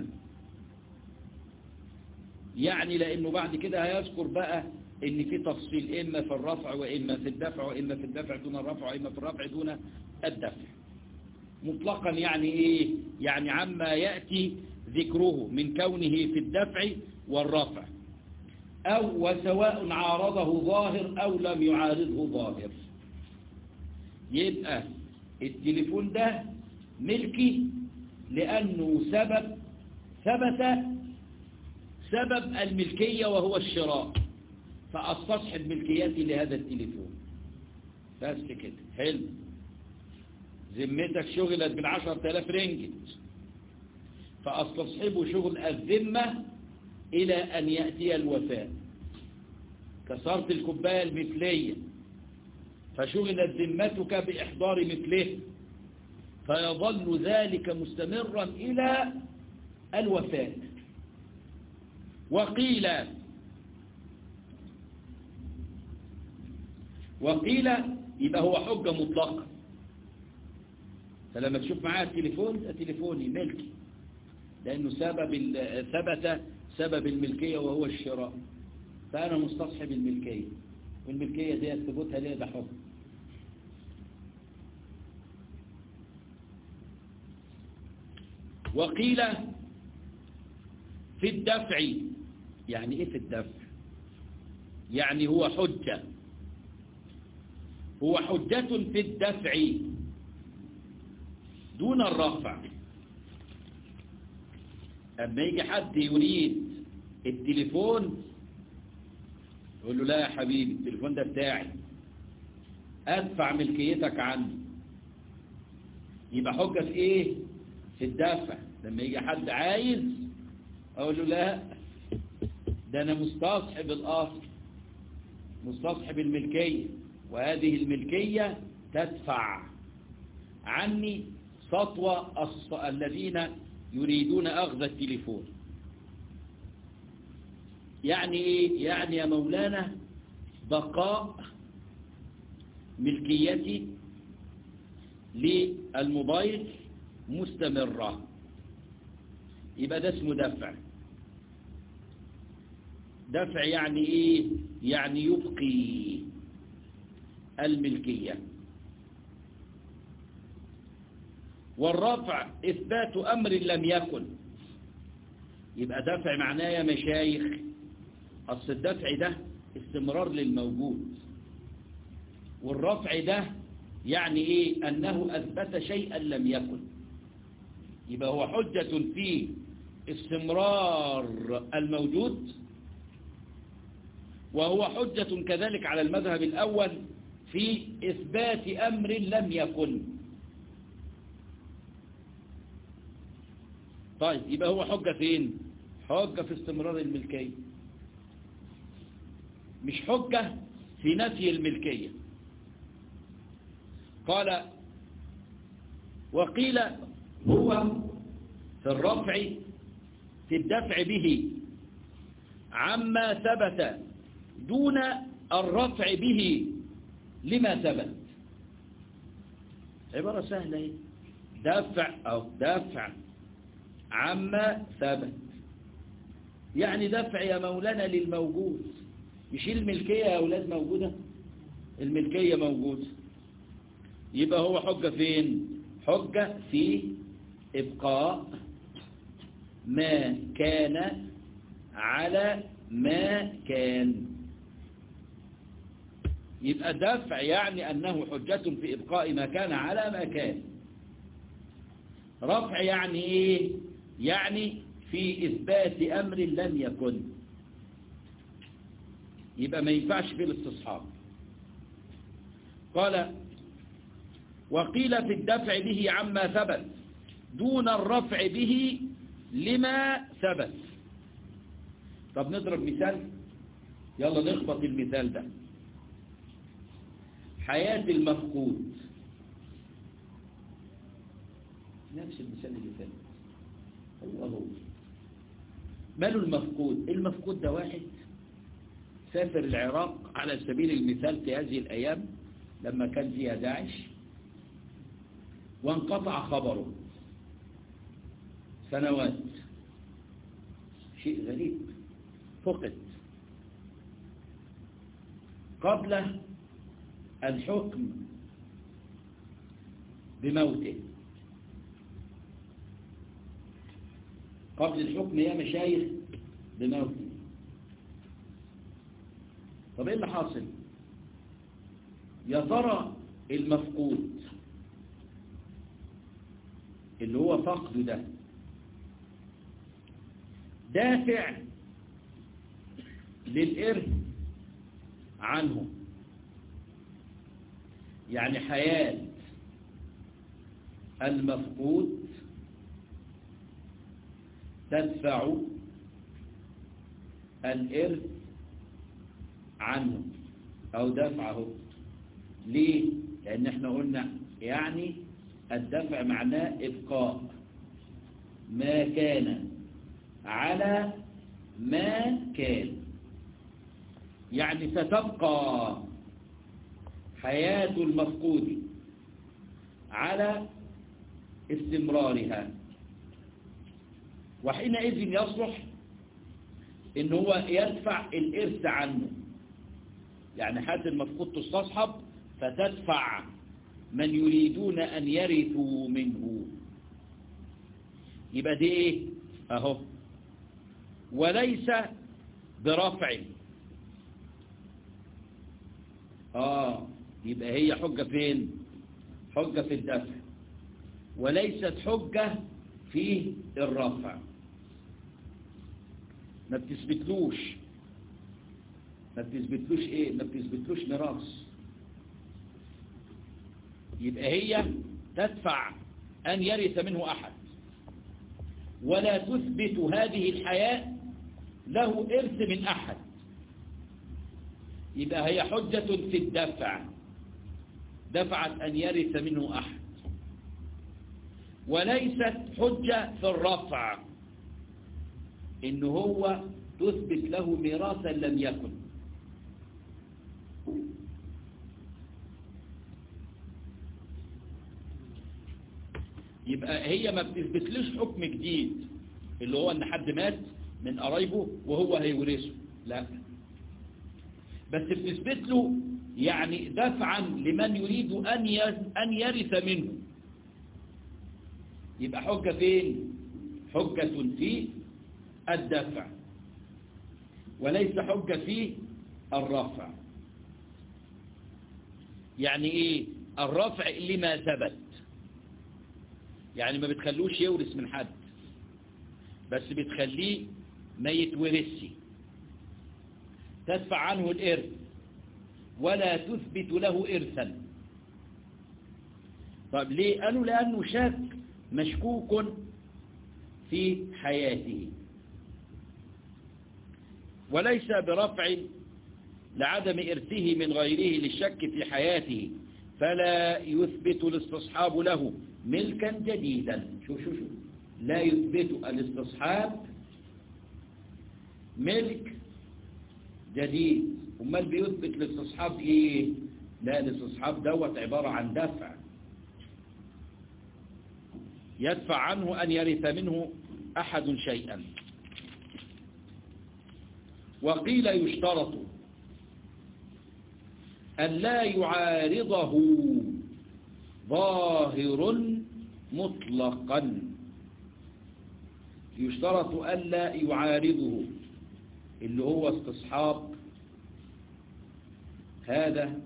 يعني لأنه بعد كده هيذكر بقى ان في تفصيل إما في الرفع وإما في الدفع وإما في الدفع دون الرفع وإما في الرفع دون الدفع مطلقا يعني إيه يعني عما يأتي ذكره من كونه في الدفع والرفع أو وسواء عارضه ظاهر أو لم يعارضه ظاهر يبقى التليفون ده ملكي لأنه سبب ثبت سبب الملكية وهو الشراء فأستصحب ملكياتي لهذا التليفون بس كده حلو ذمتك شغلت بالعشر تلاف رنجت فأستصحب شغل الذمة إلى أن يأتي الوفاء كسرت الكوباية المثلية فشغلت ذمتك بإحضار مثله فيظل ذلك مستمرا إلى الوفاء وقيل وقيل يبقى هو حجة مطلقة فلما تشوف معاه التليفون ده تليفوني ملكي لأنه سبب ثبت سبب الملكية وهو الشراء فأنا مستصحب الملكية والملكية دي ثبوتها ليه ده حكم وقيل في الدفع يعني ايه في الدفع يعني هو حجة هو حجة في الدفع دون الرفع أما يجي حد يريد التليفون يقول له لا يا حبيبي التليفون ده بتاعي أدفع ملكيتك عني يبقى حجة في إيه في الدفع لما يجي حد عايز أقول له لا ده أنا مستصحب الأصل مستصحب الملكية وهذه الملكية تدفع عني سطوة الذين يريدون أخذ التليفون يعني إيه؟ يعني يا مولانا بقاء ملكيتي للموبايل مستمرة يبقى ده اسمه دفع دفع يعني ايه يعني يبقي الملكية والرفع إثبات أمر لم يكن يبقى دفع معناه يا مشايخ أصل الدفع ده استمرار للموجود والرفع ده يعني إيه أنه أثبت شيئا لم يكن يبقى هو حجة في استمرار الموجود وهو حجة كذلك على المذهب الأول في إثبات أمر لم يكن طيب يبقى هو حجة فين حجة في استمرار الملكية مش حجة في نفي الملكية قال وقيل هو في الرفع في الدفع به عما ثبت دون الرفع به لما ثبت عبارة سهلة دفع أو دفع عما ثبت يعني دفع يا مولانا للموجود مش الملكية يا أولاد موجودة الملكية موجودة يبقى هو حجة فين حجة في إبقاء ما كان على ما كان يبقى دفع يعني أنه حجة في إبقاء ما كان على ما كان رفع يعني إيه يعني في إثبات أمر لم يكن يبقى ما ينفعش في الاستصحاب قال وقيل في الدفع به عما ثبت دون الرفع به لما ثبت طب نضرب مثال يلا نخبط المثال ده حياة المفقود نفس المثال اللي فات هو هو ماله المفقود المفقود ده واحد سافر العراق على سبيل المثال في هذه الأيام لما كان فيها داعش وانقطع خبره سنوات شيء غريب فقد قبل الحكم بموته قبل الحكم يا مشايخ بموته طب ايه اللي حاصل يا ترى المفقود اللي هو فقده ده دافع للإرث عنه يعني حياة المفقود تدفع الإرث عنه أو دفعه ليه؟ لأن احنا قلنا يعني الدفع معناه إبقاء ما كان على ما كان يعني ستبقى حياة المفقود على استمرارها وحينئذ يصلح ان هو يدفع الإرث عنه يعني حياة المفقود تستصحب فتدفع من يريدون أن يرثوا منه يبقى دي ايه اهو وليس برفع اه يبقى هي حجة فين حجة في الدفع وليست حجة في الرفع ما بتثبتلوش ما بتثبتلوش ايه ما بتثبتلوش ميراث يبقى هي تدفع أن يرث منه أحد ولا تثبت هذه الحياة له إرث من أحد يبقى هي حجة في الدفع دفعت أن يرث منه أحد وليست حجة في الرفع إن هو تثبت له ميراثا لم يكن يبقى هي ما بتثبتلوش حكم جديد اللي هو ان حد مات من قرايبه وهو هيورثه لا بس بتثبت له يعني دفعا لمن يريد أن أن يرث منه يبقى حجة فين حجة في الدفع وليس حجة في الرفع يعني ايه الرفع لما ثبت يعني ما بتخلوش يورث من حد بس بتخليه ما يتورثش تدفع عنه الإرث ولا تثبت له إرثا طب ليه قالوا لأنه شك مشكوك في حياته وليس برفع لعدم إرثه من غيره للشك في حياته فلا يثبت الاستصحاب له ملكا جديدا شو شو شو لا يثبت الاستصحاب ملك جديد امال بيثبت الاستصحاب ايه لا الاستصحاب دوت عبارة عن دفع يدفع عنه ان يرث منه احد شيئا وقيل يشترط أن لا يعارضه ظاهر مطلقا يشترط ألا يعارضه اللي هو استصحاب هذا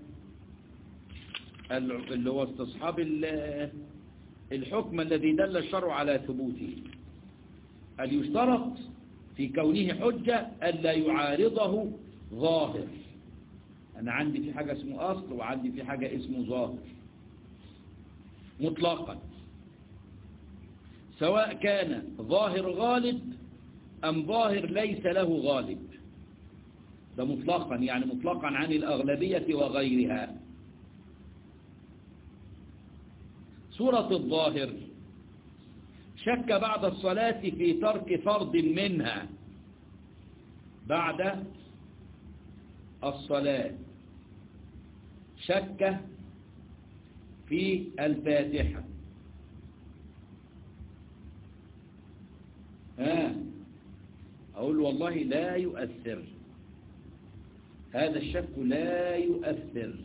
اللي هو استصحاب الحكم الذي دل الشرع على ثبوته أن يشترط في كونه حجة ألا يعارضه ظاهر أنا عندي في حاجة اسمه أصل وعندي في حاجة اسمه ظاهر مطلقا سواء كان ظاهر غالب أم ظاهر ليس له غالب ده مطلقا يعني مطلقا عن الأغلبية وغيرها سورة الظاهر شك بعد الصلاة في ترك فرض منها بعد الصلاة شك في الفاتحة ها أقول والله لا يؤثر هذا الشك لا يؤثر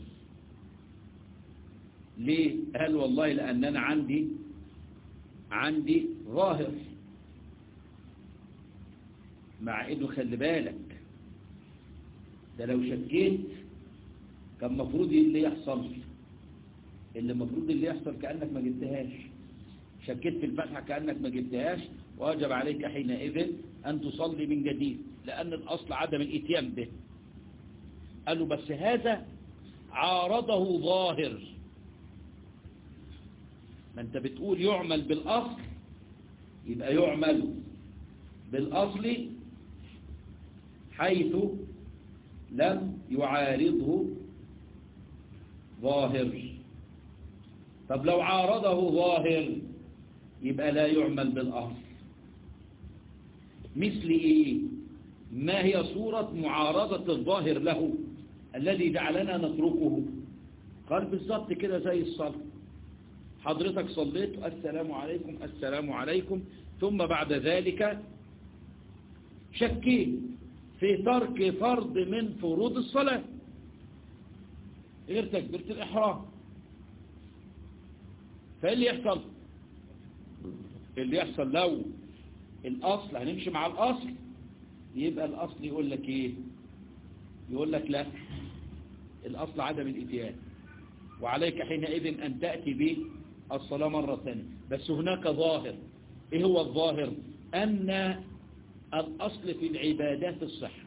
ليه قال والله لأن أنا عندي عندي ظاهر مع انه خلي بالك ده لو شكيت كان مفروض اللي يحصل اللي المفروض اللي يحصل كأنك ما جبتهاش شكيت في الفتحة كأنك ما جبتهاش واجب عليك حينئذ أن تصلي من جديد لأن الأصل عدم الإتيان به قالوا بس هذا عارضه ظاهر ما انت بتقول يعمل بالأصل يبقى يعمل بالأصل حيث لم يعارضه ظاهر طب لو عارضه ظاهر يبقى لا يعمل بالأصل مثل إيه ما هي صورة معارضة الظاهر له الذي جعلنا نتركه قال بالضبط كده زي الصلاة حضرتك صليت السلام عليكم السلام عليكم ثم بعد ذلك شكيت في ترك فرض من فروض الصلاة غير تكبيرة الإحرام فإيه اللي يحصل اللي يحصل لو الأصل هنمشي مع الأصل يبقى الأصل يقول لك إيه يقول لك لا الأصل عدم الإتيان وعليك حينئذ أن تأتي به الصلاة مرة ثانية بس هناك ظاهر إيه هو الظاهر أن الأصل في العبادات الصحة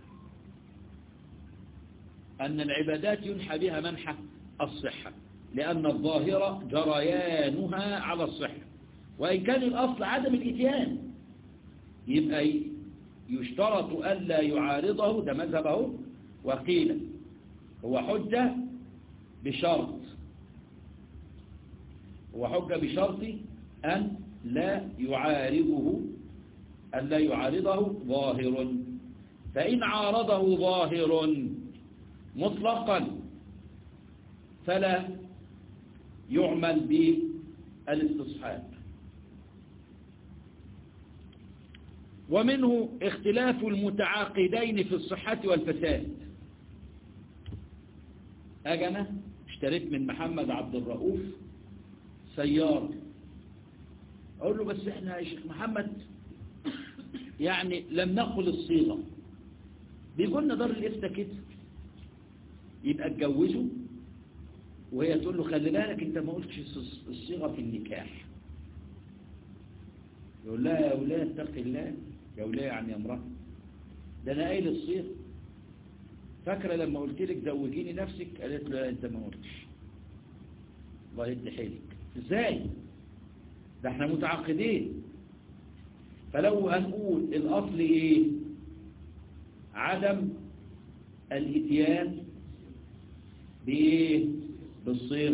أن العبادات ينحى بها منحى الصحة لأن الظاهرة جريانها على الصحة وإن كان الأصل عدم الإتيان يبقى يشترط ألا يعارضه ده مذهبه وقيل هو حجة بشرط هو حجة بشرط أن لا يعارضه أن لا يعارضه ظاهر فإن عارضه ظاهر مطلقا فلا يعمل بالاستصحاب ومنه اختلاف المتعاقدين في الصحة والفساد أجي أنا اشتريت من محمد عبد الرؤوف سيارة أقول له بس احنا يا شيخ محمد يعني لم نقل الصيغة بيقول لنا دار الإفتاء كده يبقى اتجوزه وهي تقول له خلي بالك انت ما قلتش الصيغة في النكاح يقول لها يا ولاية اتق الله يا ولاية يعني يا امرأة ده انا قايل الصيغة فاكرة لما قلت لك زوجيني نفسك قالت له لا انت ما قلتش الله يدي حيلك ازاي ده احنا متعاقدين فلو هنقول الاصل ايه عدم الاتيان بايه بالصيغ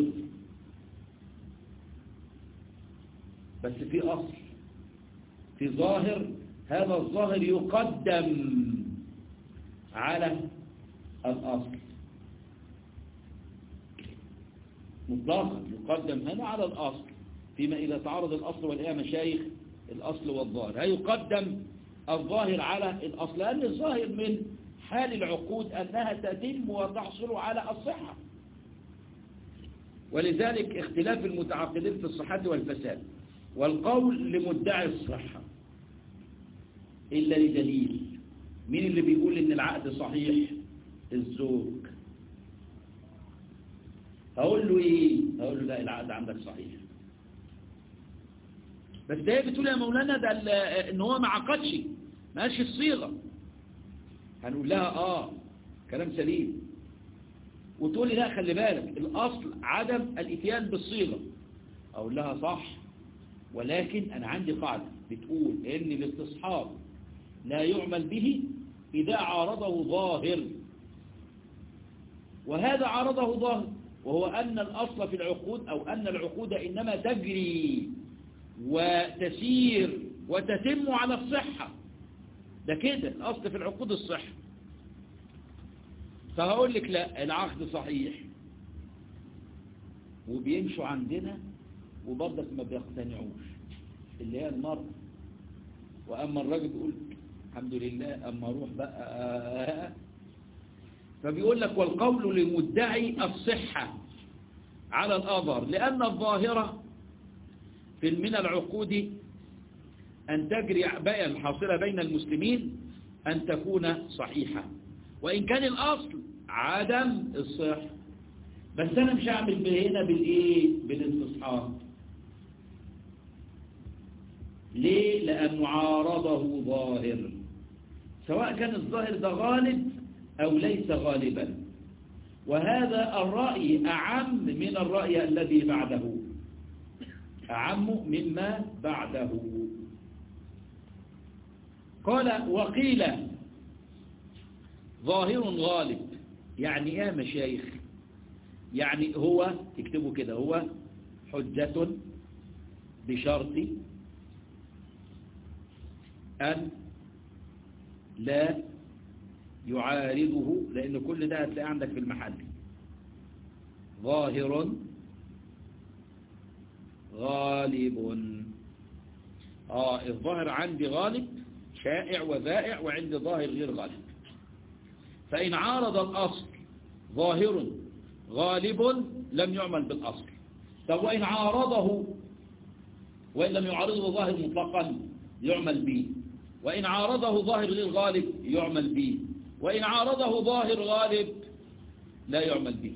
بس في اصل في ظاهر هذا الظاهر يقدم على الأصل مطلقا يقدم هنا على الأصل فيما إذا تعارض الأصل والإيه مشايخ الأصل والظاهر هيقدم الظاهر على الأصل لأن الظاهر من حال العقود أنها تتم وتحصل على الصحة ولذلك اختلاف المتعاقدين في الصحة والفساد والقول لمدعي الصحة إلا لدليل مين اللي بيقول إن العقد صحيح الزوج هقول له إيه هقول له لا العقد عندك صحيح بس ده هي بتقول يا مولانا ده إن هو ما عقدش ما قالش الصيغة هنقول لها آه كلام سليم وتقول لي لا خلي بالك الأصل عدم الاتيان بالصيغة أقول لها صح ولكن أنا عندي قاعدة بتقول إن الاستصحاب لا يعمل به إذا عارضه ظاهر وهذا عارضه ظاهر وهو أن الأصل في العقود أو أن العقود إنما تجري وتسير وتتم على الصحة ده كده الأصل في العقود الصحة فهقول لك لا العقد صحيح وبيمشوا عندنا وبرضك ما بيقتنعوش اللي هي المرأة وأما الراجل يقول الحمد لله أما أروح بقى فبيقول لك والقول لمدعي الصحة على الأظهر لأن الظاهرة في من العقود أن تجري بقى الحاصلة بين المسلمين أن تكون صحيحة وإن كان الأصل عدم الصحة بس أنا مش هعمل هنا بالإيه بالاستصحاب ليه لأن معارضه ظاهر سواء كان الظاهر ده غالب أو ليس غالبا وهذا الرأي أعم من الرأي الذي بعده أعم مما بعده قال وقيل ظاهر غالب يعني يا مشايخ يعني هو اكتبوا كده هو حجة بشرط أن لا يعارضه لأن كل ده هتلاقيه عندك في المحل ظاهر غالب آه الظاهر عندي غالب شائع وذائع وعندي ظاهر غير غالب فإن عارض الأصل ظاهر غالب لم يعمل بالأصل طب وإن عارضه وإن لم يعارضه ظاهر مطلقا يعمل به وإن عارضه ظاهر غير غالب يعمل به وإن عارضه ظاهر غالب لا يعمل به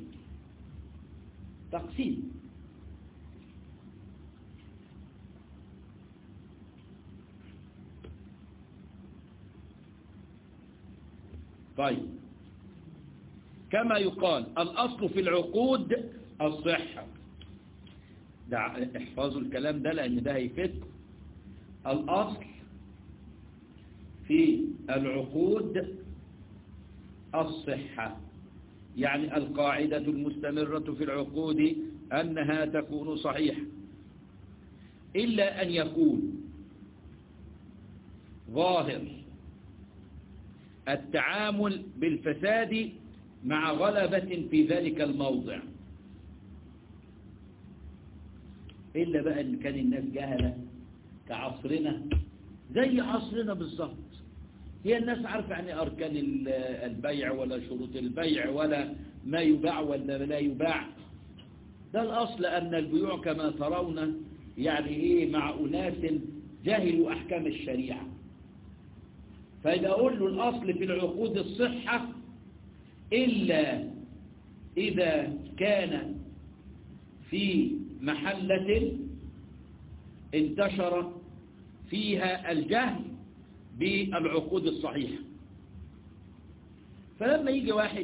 تقسيم طيب كما يقال الأصل في العقود الصحة ده احفظوا الكلام ده لأن ده هيفيدكم الأصل في العقود الصحة يعني القاعدة المستمرة في العقود أنها تكون صحيحة إلا أن يكون ظاهر التعامل بالفساد مع غلبة في ذلك الموضع إلا بقى إن كان الناس جهلة كعصرنا زي عصرنا بالظبط هي الناس عارفة يعني أركان البيع ولا شروط البيع ولا ما يباع ولا لا يباع ده الأصل أن البيوع كما ترون يعني إيه مع أناس جهلوا أحكام الشريعة فإذا أقول له الأصل في العقود الصحة إلا إذا كان في محلة انتشر فيها الجهل بالعقود الصحيحة فلما يجي واحد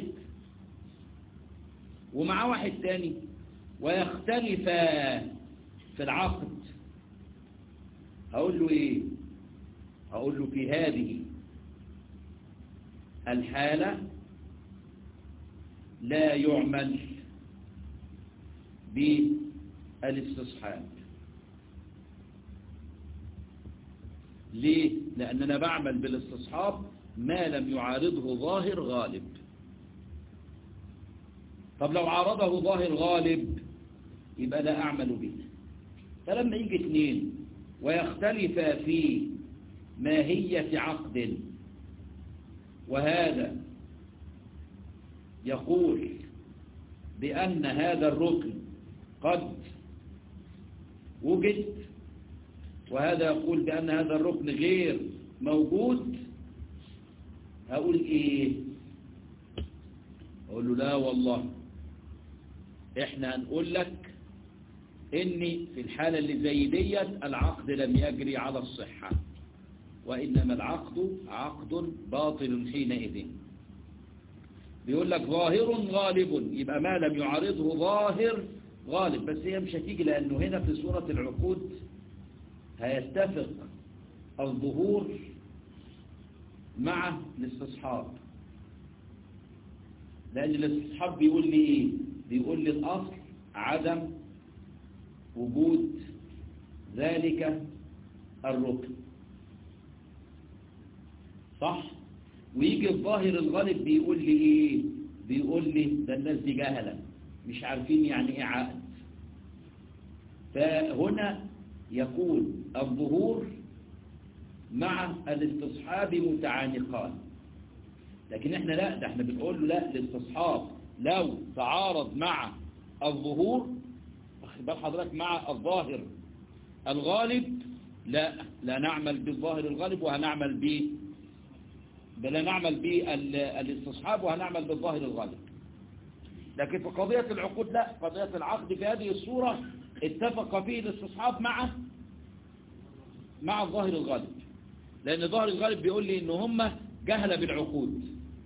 ومع واحد تاني ويختلفا في العقد هقول له ايه هقول له في هذه الحالة لا يعمل بالاستصحاب ليه؟ لأننا بعمل بالاستصحاب ما لم يعارضه ظاهر غالب طب لو عارضه ظاهر غالب يبقى لا أعمل به فلما يجي اثنين ويختلفا في ماهية عقد وهذا يقول بأن هذا الركن قد وجد وهذا يقول بأن هذا الركن غير موجود هقول إيه أقول له لا والله إحنا هنقول لك إني في الحالة اللي زي ديت العقد لم يجري على الصحة وإنما العقد عقد باطل حينئذ بيقول لك ظاهر غالب يبقى ما لم يعارضه ظاهر غالب بس هي مش هتيجي لأنه هنا في سورة العقود هيتفق الظهور مع الاستصحاب لأن الاستصحاب بيقول لي إيه بيقول لي الأصل عدم وجود ذلك الركن صح ويجي الظاهر الغالب بيقول لي ايه بيقول لي ده الناس دي جهلة مش عارفين يعني ايه عقد فهنا يكون الظهور مع الاستصحاب متعانقان لكن احنا لا ده احنا بنقول له لا الاستصحاب لو تعارض مع الظهور واخد بال حضرتك مع الظاهر الغالب لا لا نعمل بالظاهر الغالب وهنعمل ب بل نعمل بالاستصحاب وهنعمل بالظاهر الغالب لكن في قضية العقود لا قضية العقد في هذه الصورة اتفق فيه الاستصحاب مع مع الظاهر الغالب لأن الظاهر الغالب بيقول لي إن هم جهل بالعقود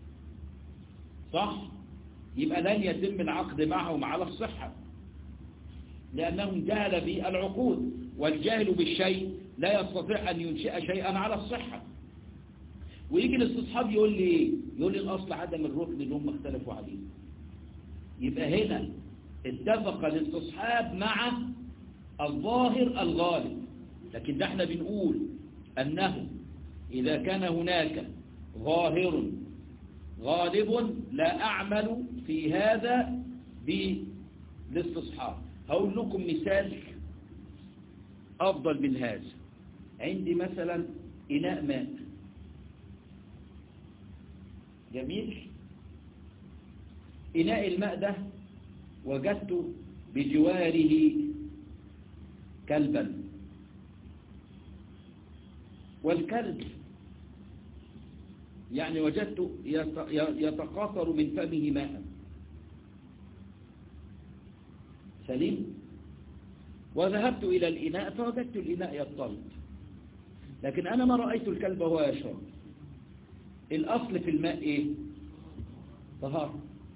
صح يبقى لن يتم العقد معهم على الصحة لأنهم جهل بالعقود والجاهل بالشيء لا يستطيع أن ينشئ شيئا على الصحة ويجي الاستصحاب يقول لي يقول لي الأصل عدم الركن اللي هم اختلفوا عليه يبقى هنا اتفق الاستصحاب مع الظاهر الغالب لكن ده احنا بنقول أنه إذا كان هناك ظاهر غالب لا أعمل في هذا بالاستصحاب هقول لكم مثال أفضل من هذا عندي مثلا إناء ماء جميل إناء الماء ده وجدت بجواره كلبا والكلب يعني وجدت يتقاطر من فمه ماء سليم وذهبت إلى الإناء فوجدت الإناء يضطرد لكن أنا ما رأيت الكلب وهو يشرب الأصل في الماء إيه طهارة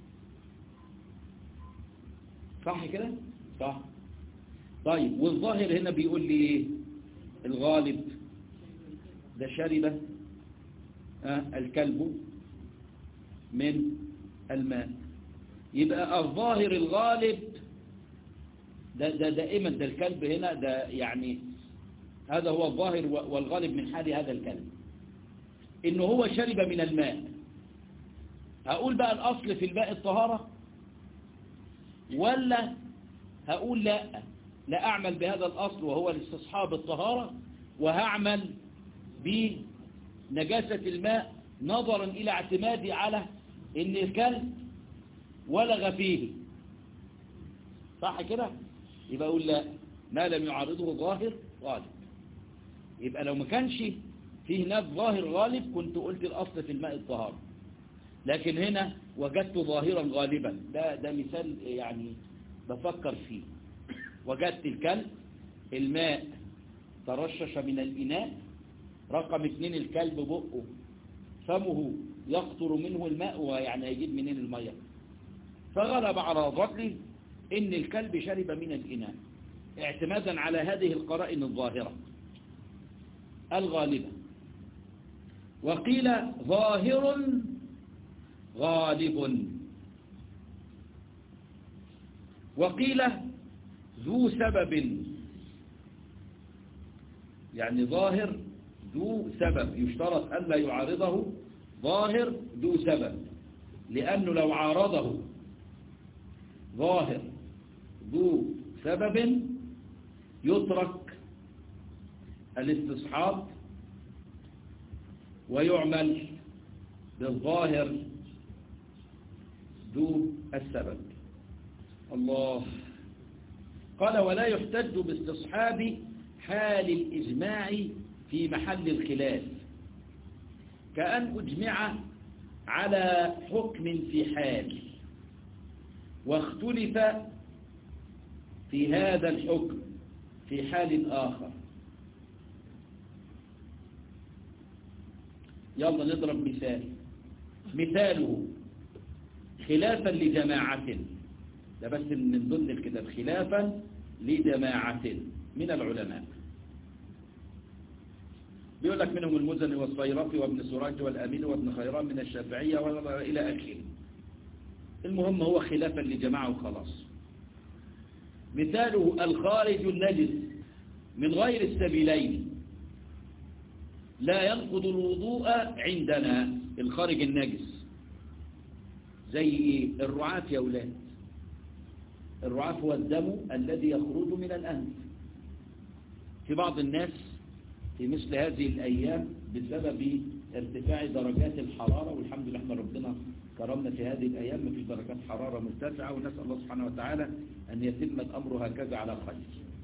صح كده صح طيب والظاهر هنا بيقول لي إيه الغالب ده شرب آه الكلب من الماء يبقى الظاهر الغالب ده, ده دائما ده الكلب هنا ده يعني هذا هو الظاهر والغالب من حال هذا الكلب إنه هو شرب من الماء هقول بقى الأصل في الماء الطهارة ولا هقول لا لا أعمل بهذا الأصل وهو الاستصحاب الطهارة وهعمل بنجاسة الماء نظرا إلى اعتمادي على إن الكلب ولغ فيه صح كده يبقى أقول لا ما لم يعارضه ظاهر غالب يبقى لو ما كانش فيه هناك ظاهر غالب كنت قلت الأصل في الماء الطهارة لكن هنا وجدت ظاهرا غالبا ده, ده مثال يعني بفكر فيه وجدت الكلب الماء ترشش من الإناء رقم اثنين الكلب بقه فمه يقطر منه الماء ويعني يجيب منين المية فغلب على ظني ان الكلب شرب من الإناء اعتمادا على هذه القرائن الظاهرة الغالبة وقيل ظاهر غالب وقيل ذو سبب يعني ظاهر ذو سبب يشترط ألا يعارضه ظاهر ذو سبب لأنه لو عارضه ظاهر ذو سبب يترك الاستصحاب ويعمل بالظاهر ذو السبب الله قال ولا يحتج باستصحاب حال الإجماع في محل الخلاف كأن أجمع على حكم في حال واختلف في هذا الحكم في حال آخر يلا نضرب مثال مثاله خلافا لجماعة ده بس من ضمن الكتاب خلافا لجماعة من العلماء بيقول لك منهم المزني والصيرفي وابن سراج والأمين وابن خيران من الشافعية وإلى آخره المهم هو خلافا لجماعة وخلاص مثاله الخارج النجس من غير السبيلين لا ينقض الوضوء عندنا الخارج النجس زي ايه الرعاف يا أولاد الرعاف هو الدم الذي يخرج من الأنف في بعض الناس في مثل هذه الأيام بسبب ارتفاع درجات الحرارة والحمد لله احنا ربنا كرمنا في هذه الأيام ما فيش درجات حرارة مرتفعة ونسأل الله سبحانه وتعالى أن يتم الأمر هكذا على خير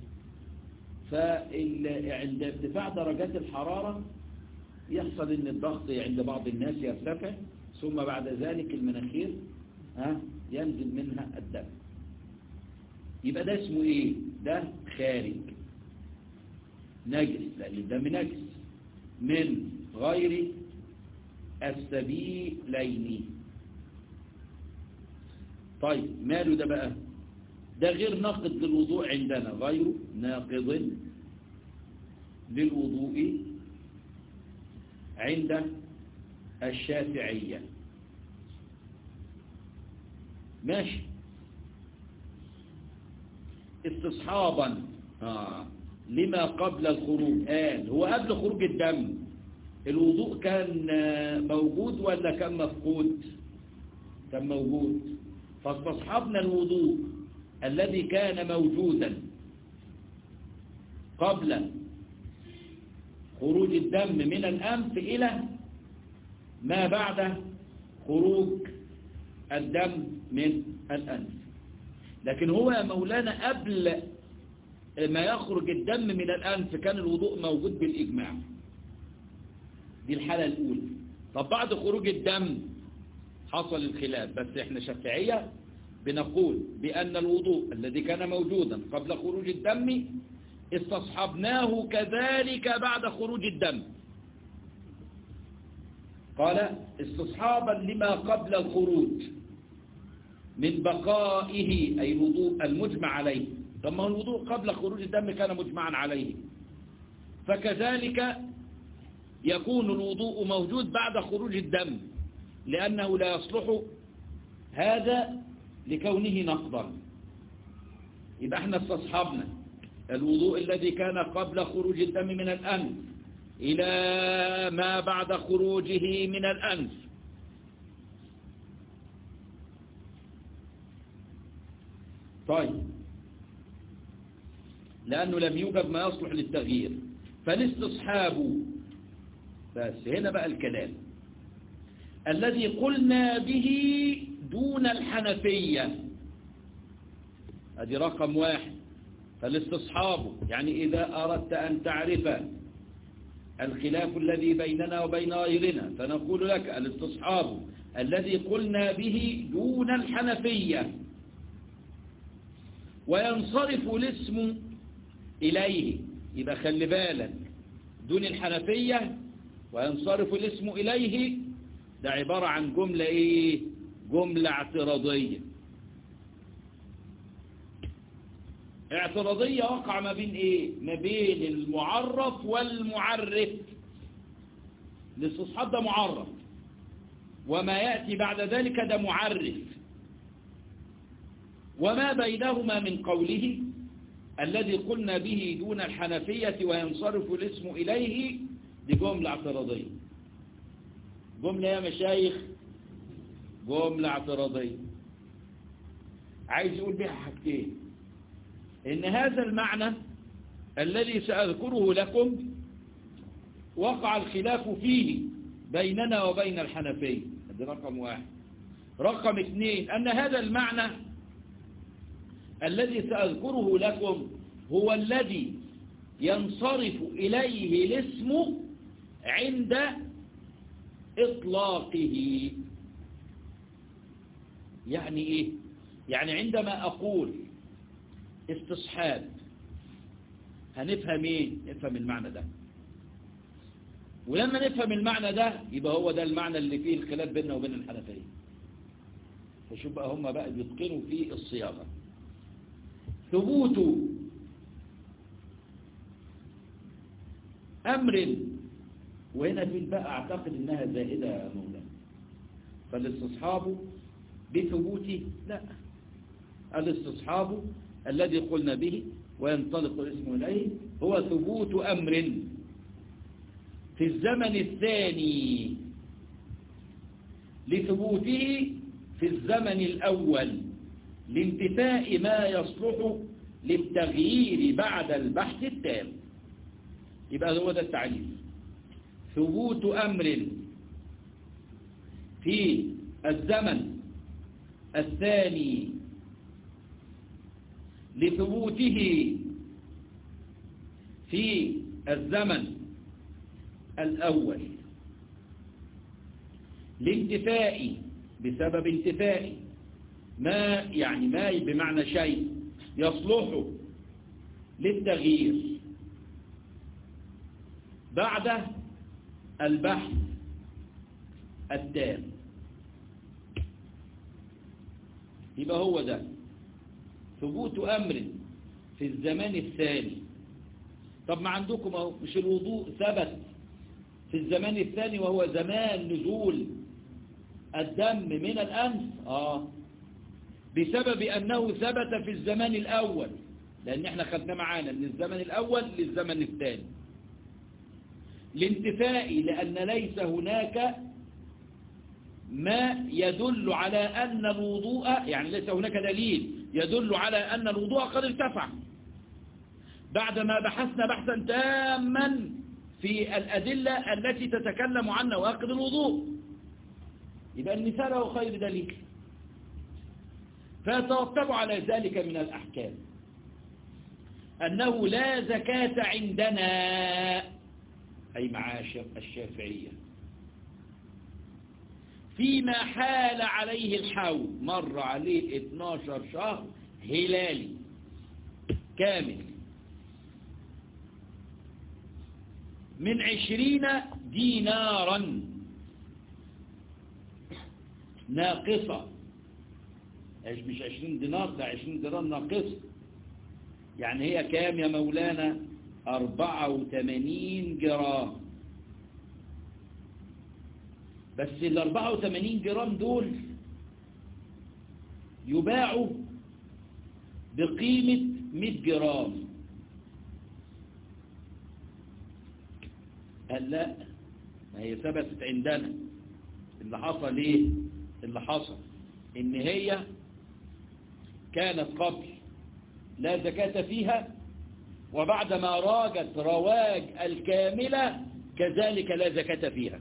فعند ارتفاع درجات الحرارة يحصل ان الضغط عند بعض الناس يرتفع ثم بعد ذلك المناخير ها ينزل منها الدم يبقى ده اسمه ايه ده خارج نجس لأن الدم نجس من غير السبيلين طيب ماله ده بقى ده غير ناقض للوضوء عندنا غير ناقض للوضوء عند الشافعية ماشي استصحابا آه. لما قبل الخروج قال هو قبل خروج الدم الوضوء كان موجود ولا كان مفقود كان موجود فاستصحبنا الوضوء الذي كان موجودا قبل خروج الدم من الأنف إلى ما بعد خروج الدم من الأنف لكن هو يا مولانا قبل ما يخرج الدم من الأنف كان الوضوء موجود بالإجماع دي الحالة الأولى طب بعد خروج الدم حصل الخلاف بس احنا شافعية بنقول بأن الوضوء الذي كان موجودا قبل خروج الدم استصحبناه كذلك بعد خروج الدم قال استصحابا لما قبل الخروج من بقائه أي الوضوء المجمع عليه ثم الوضوء قبل خروج الدم كان مجمعا عليه فكذلك يكون الوضوء موجود بعد خروج الدم لأنه لا يصلح هذا لكونه نقضا يبقى احنا استصحبنا الوضوء الذي كان قبل خروج الدم من الأنف إلى ما بعد خروجه من الأنف طيب لأنه لم يوجد ما يصلح للتغيير فالاستصحاب بس هنا بقى الكلام الذي قلنا به دون الحنفية ادي رقم واحد فالاستصحاب يعني إذا أردت أن تعرف الخلاف الذي بيننا وبين غيرنا فنقول لك الاستصحاب الذي قلنا به دون الحنفية وينصرف الاسم إليه يبقى خلي بالك دون الحنفية وينصرف الاسم إليه ده عبارة عن جملة إيه جملة اعتراضية اعتراضية وقع ما بين إيه ما بين المعرف والمعرف الاستصحاب ده معرف وما يأتي بعد ذلك ده معرف وما بينهما من قوله الذي قلنا به دون الحنفية وينصرف الاسم إليه دي جملة اعتراضية جملة يا مشايخ جملة اعتراضية عايز يقول بها حاجتين إن هذا المعنى الذي سأذكره لكم وقع الخلاف فيه بيننا وبين الحنفية هذا رقم واحد رقم اثنين أن هذا المعنى الذي سأذكره لكم هو الذي ينصرف إليه الاسم عند إطلاقه يعني إيه يعني عندما أقول استصحاب هنفهم ايه نفهم المعنى ده ولما نفهم المعنى ده يبقى هو ده المعنى اللي فيه الخلاف بيننا وبين الحنفية فشوف بقى هم بقى بيتقنوا في الصياغة ثبوت أمر وهنا في بقى أعتقد إنها زائدة يا مولانا فالاستصحاب بثبوت لا الاستصحاب الذي قلنا به وينطلق الاسم إليه هو ثبوت أمر في الزمن الثاني لثبوته في الزمن الأول لانتفاء ما يصلح للتغيير بعد البحث التام يبقى هو ده التعريف ثبوت أمر في الزمن الثاني لثبوته في الزمن الأول لانتفاء بسبب انتفاء ما يعني ما بمعنى شيء يصلح للتغيير بعد البحث التام يبقى هو ده ثبوت أمر في الزمان الثاني طب ما عندكم اهو مش الوضوء ثبت في الزمان الثاني وهو زمان نزول الدم من الأنف آه بسبب أنه ثبت في الزمان الأول لأن احنا خدنا معانا من الزمن الأول للزمن الثاني لانتفاء لأن ليس هناك ما يدل على أن الوضوء يعني ليس هناك دليل يدل على أن الوضوء قد ارتفع بعدما بحثنا بحثا تاما في الأدلة التي تتكلم عن نواقض الوضوء يبقى المثال هو خير دليل فيترتب على ذلك من الأحكام أنه لا زكاة عندنا أي معاشر الشافعية فيما حال عليه الحول مر عليه 12 شهر هلالي كامل من عشرين دينارا ناقصة مش عشرين دينار ده عشرين دينار ناقصة يعني هي كام يا مولانا أربعة وثمانين جرام بس ال 84 جرام دول يباعوا بقيمة 100 جرام قال لا ما هي ثبتت عندنا اللي حصل ايه اللي حصل ان هي كانت قبل لا زكاة فيها وبعدما راجت رواج الكاملة كذلك لا زكاة فيها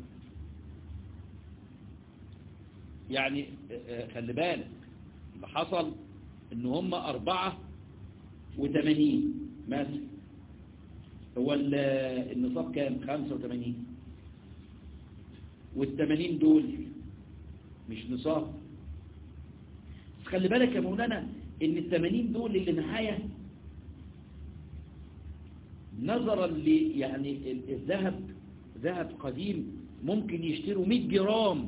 يعني خلي بالك اللي حصل ان هم أربعة وثمانين مثلا هو النصاب كام خمسة وثمانين والثمانين دول مش نصاب بس خلي بالك يا مولانا ان الثمانين دول اللي معايا نظرا ل يعني الذهب ذهب قديم ممكن يشتروا 100 جرام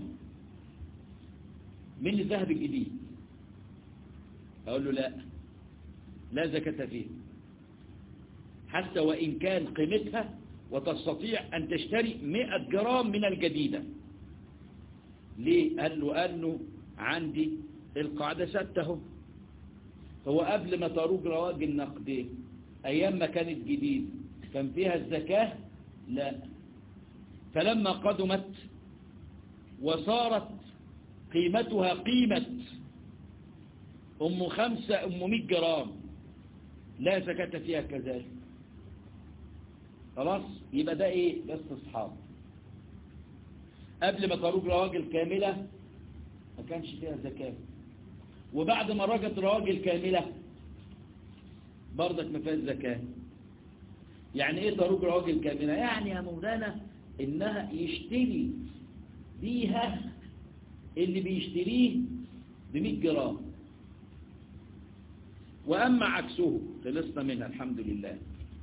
من الذهب الجديد أقول له لا لا زكاة فيه حتى وإن كان قيمتها وتستطيع أن تشتري 100 جرام من الجديدة ليه؟ قال له أنه عندي القاعدة ستة هو قبل ما تروج رواج النقد أيام ما كانت جديد كان فيها الزكاة لا فلما قدمت وصارت قيمتها قيمة أم خمسة أم مئة جرام لا زكاة فيها كذلك خلاص يبقى ده ايه ده استصحاب قبل ما تروج رواج الكاملة ما كانش فيها زكاة وبعد ما رجت رواج الكاملة برضك ما فيهاش زكاة يعني ايه تروج رواج الكاملة يعني يا مولانا انها يشتري بيها اللي بيشتريه ب 100 جرام واما عكسه خلصنا منها الحمد لله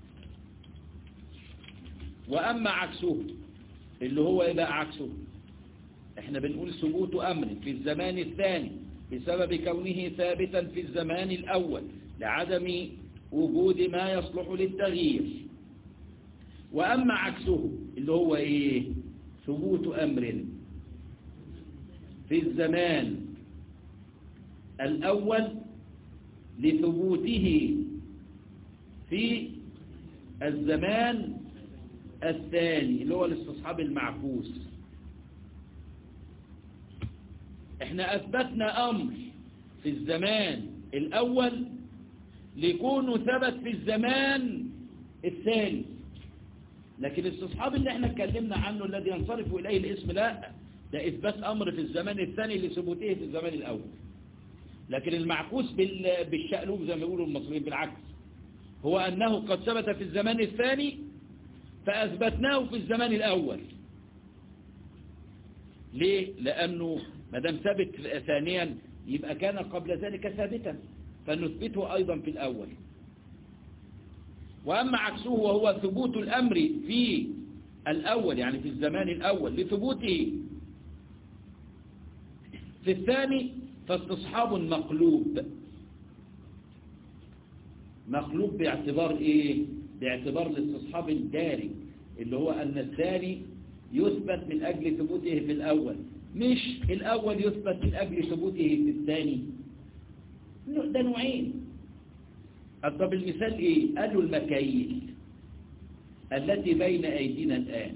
واما عكسه اللي هو ايه بقى عكسه احنا بنقول ثبوت امر في الزمان الثاني بسبب كونه ثابتا في الزمان الاول لعدم وجود ما يصلح للتغيير وأما عكسه اللي هو إيه ثبوت أمر في الزمان الأول لثبوته في الزمان الثاني اللي هو الاستصحاب المعكوس احنا أثبتنا أمر في الزمان الأول ليكونوا ثبت في الزمان الثاني لكن الاستصحاب اللي احنا اتكلمنا عنه الذي ينصرف إليه الاسم لا ده إثبات أمر في الزمان الثاني لثبوته في الزمان الأول لكن المعكوس بالشألوب زي ما يقولوا المصريين بالعكس هو أنه قد ثبت في الزمان الثاني فأثبتناه في الزمان الأول ليه؟ لأنه ما دام ثبت ثانيا يبقى كان قبل ذلك ثابتا فنثبته أيضا في الأول وأما عكسه وهو ثبوت الأمر في الأول يعني في الزمان الأول لثبوته في الثاني فاستصحاب مقلوب مقلوب باعتبار إيه؟ باعتبار الاستصحاب الداري اللي هو أن الثاني يثبت من أجل ثبوته في الأول مش الأول يثبت من أجل ثبوته في الثاني ده نوعين طب المثال ايه قالوا المكاييل التي بين ايدينا الان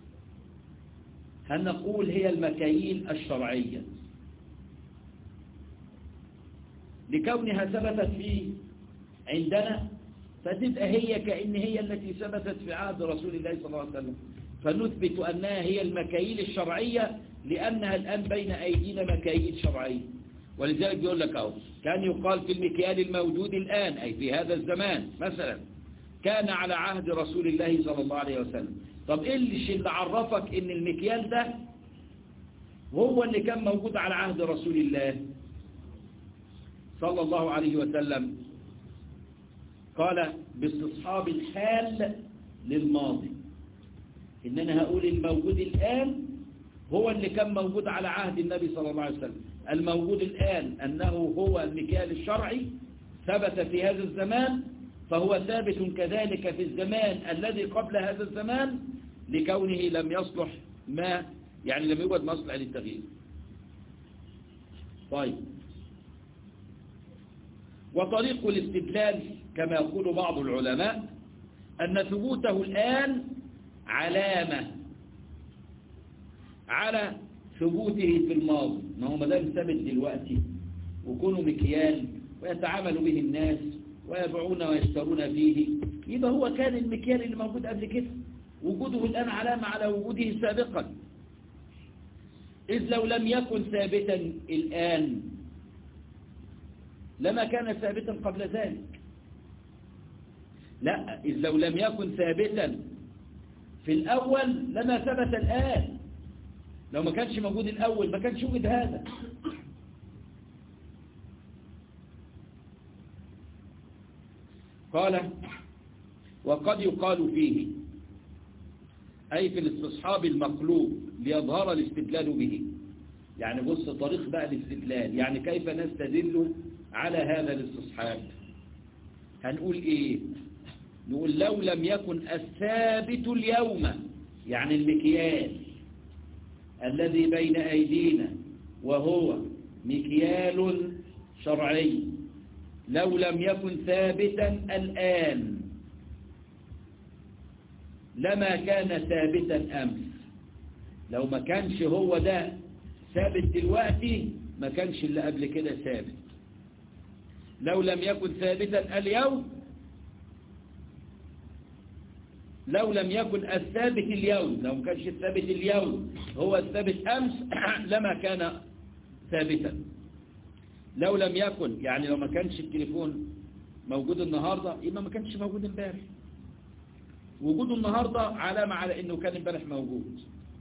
هل نقول هي المكاييل الشرعية لكونها ثبتت في عندنا فتبقى هي كأن هي التي ثبتت في عهد رسول الله صلى الله عليه وسلم فنثبت أنها هي المكاييل الشرعية لأنها الآن بين أيدينا مكاييل شرعية ولذلك بيقول لك أهو كان يقال في المكيال الموجود الآن أي في هذا الزمان مثلا كان على عهد رسول الله صلى الله عليه وسلم طب إيه اللي عرفك إن المكيال ده هو اللي كان موجود على عهد رسول الله صلى الله عليه وسلم قال باستصحاب الحال للماضي إن أنا هقول الموجود الآن هو اللي كان موجود على عهد النبي صلى الله عليه وسلم الموجود الآن أنه هو المكيال الشرعي ثبت في هذا الزمان فهو ثابت كذلك في الزمان الذي قبل هذا الزمان لكونه لم يصلح ما يعني لم يوجد مصلح للتغيير طيب وطريق الاستدلال كما يقول بعض العلماء أن ثبوته الآن علامة على ثبوته في الماضي ما هو مدام ثبت دلوقتي وكونوا مكيال ويتعامل به الناس ويبيعون ويشترون فيه يبقى هو كان المكيال اللي موجود قبل كده وجوده الآن علامة على وجوده سابقا إذ لو لم يكن ثابتا الآن لما كان ثابتا قبل ذلك لا إذ لو لم يكن ثابتا في الأول لما ثبت الآن لو ما كانش موجود الأول ما كانش وجد هذا قال وقد يقال فيه أي في الاستصحاب المقلوب ليظهر الاستدلال به يعني بص طريق بقى الاستدلال يعني كيف نستدل على هذا الاستصحاب هنقول ايه نقول لو لم يكن الثابت اليوم يعني المكيال الذي بين أيدينا وهو مكيال شرعي لو لم يكن ثابتا الآن لما كان ثابتا أمس لو ما كانش هو ده ثابت دلوقتي ما كانش اللي قبل كده ثابت لو لم يكن ثابتا اليوم لو لم يكن الثابت اليوم لو ما كانش الثابت اليوم هو الثابت أمس لما كان ثابتا لو لم يكن يعني لو ما كانش التليفون موجود النهاردة يبقى ما كانش موجود امبارح وجوده النهاردة علامة على انه كان امبارح موجود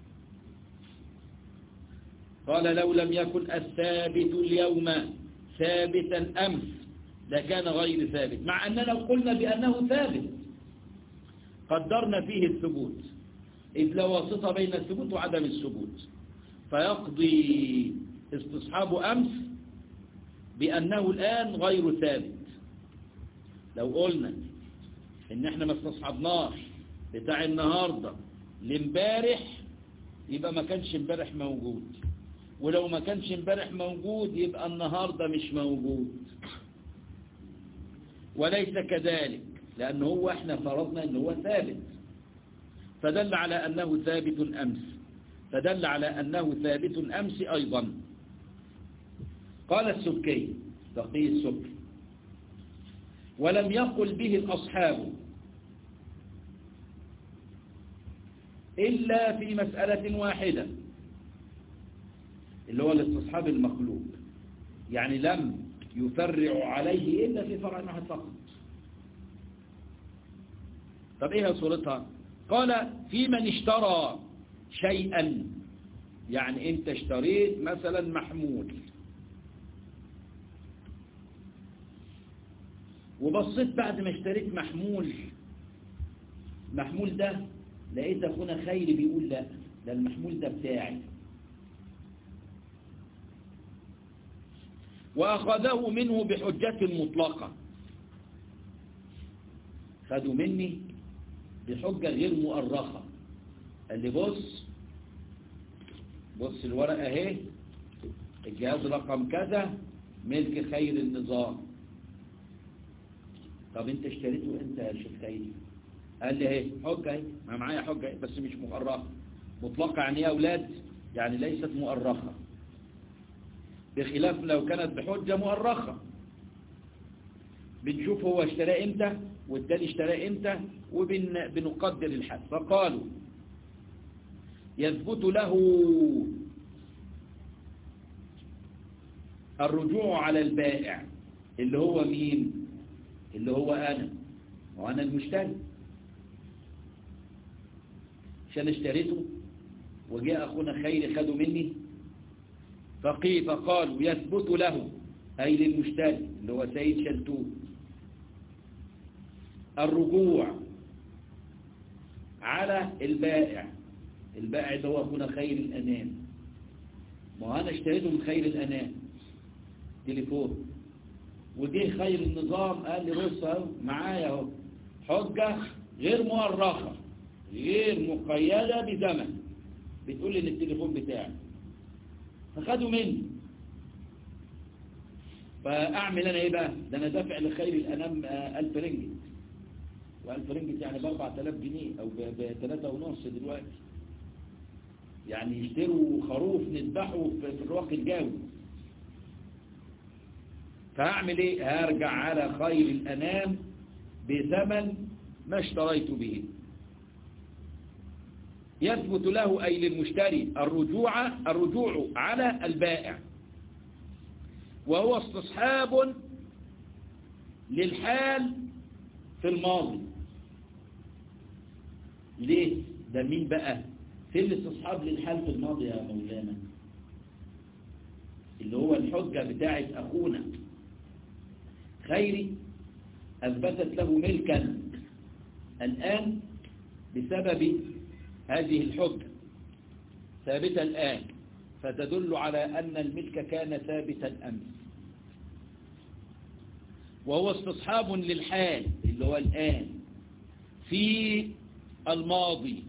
قال لو لم يكن الثابت اليوم ثابتا أمس لكان غير ثابت مع أننا قلنا بأنه ثابت قدرنا فيه الثبوت إذ لا واسطة بين الثبوت وعدم الثبوت فيقضي استصحاب أمس بأنه الآن غير ثابت لو قلنا إن احنا ما استصحبناش بتاع النهاردة لامبارح يبقى ما كانش امبارح موجود ولو ما كانش امبارح موجود يبقى النهاردة مش موجود وليس كذلك لأنه هو احنا فرضنا أنه هو ثابت فدل على أنه ثابت أمس فدل على أنه ثابت أمس أيضا قال السبكي تقي السبكي ولم يقل به الأصحاب إلا في مسألة واحدة اللي هو الاستصحاب المقلوب يعني لم يفرع عليه إلا في فرع واحد فقط طب إيه صورتها قال في من اشترى شيئا يعني انت اشتريت مثلا محمول وبصيت بعد ما اشتريت محمول محمول ده لقيت اخونا خيري بيقول لا ده المحمول ده بتاعي واخذه منه بحجة مطلقة خدوا مني بحجة غير مؤرخة قال لي بص بص الورقة اهي الجهاز رقم كذا ملك خير النظام طب انت اشتريته انت يا شيخ خيري قال لي اهي حجة اهي ما معايا حجة اهي بس مش مؤرخة مطلقة يعني ايه يا اولاد يعني ليست مؤرخة بخلاف لو كانت بحجة مؤرخة بنشوف هو اشتراه امتى والتاني اشتراه امتى وبنقدر الحد فقالوا يثبت له الرجوع على البائع اللي هو مين اللي هو أنا وأنا المشتري عشان اشتريته وجاء أخونا خيري خدوا مني فقي فقالوا يثبت له أي للمشتري اللي هو سيد شلتوت الرجوع على البائع البائع ده هو أخونا خير الأنام ما أنا اشتريته من خير الأنام تليفون وجه خير النظام قال لي بص اهو معايا اهو حجة غير مؤرخة غير مقيدة بزمن بتقول لي ان التليفون بتاعي فخدوا مني فاعمل انا ايه بقى ده انا دافع لخير الانام 1000 رنجت و1000 رنجت يعني ب 4000 جنيه او ب 3 ونص دلوقتي يعني يشتروا خروف نذبحه في الرواق الجوي فهعمل ايه هرجع على خير الانام بثمن ما اشتريت به يثبت له أي للمشتري الرجوع, الرجوع على البائع وهو استصحاب للحال في الماضي ليه ده مين بقى في الاستصحاب للحال في الماضي يا مولانا اللي هو الحجة بتاعت أخونا خيري أثبتت له ملكا الآن بسبب هذه الحجة ثابتة الآن فتدل على أن الملك كان ثابتا أمس وهو استصحاب للحال اللي هو الآن في الماضي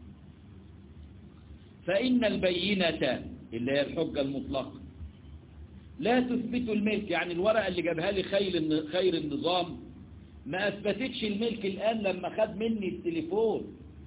فإن البينة اللي هي الحجة المطلقة لا تثبت الملك يعني الورقة اللي جابها لي خير خير النظام ما أثبتتش الملك الآن لما خد مني التليفون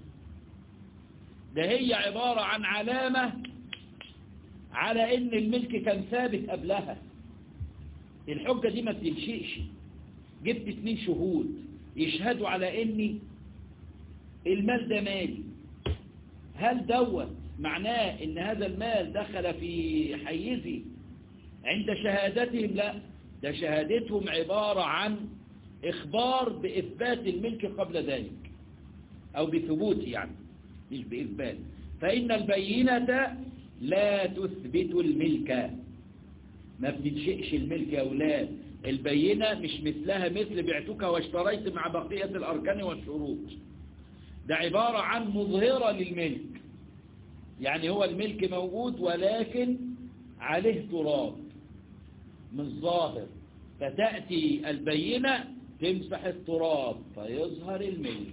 ده هي عبارة عن علامة على ان الملك كان ثابت قبلها الحجة دي ما بتنشئش جبت اتنين شهود يشهدوا على ان المال ده مالي هل دوت معناه ان هذا المال دخل في حيزي عند شهادتهم لا ده شهادتهم عبارة عن اخبار باثبات الملك قبل ذلك او بثبوت يعني مش بإثبات فإن البينة لا تثبت الملك ما بتنشئش الملك يا أولاد البينة مش مثلها مثل بعتك واشتريت مع بقية الأركان والشروط ده عبارة عن مظهرة للملك يعني هو الملك موجود ولكن عليه تراب مش ظاهر فتأتي البينة تمسح التراب فيظهر الملك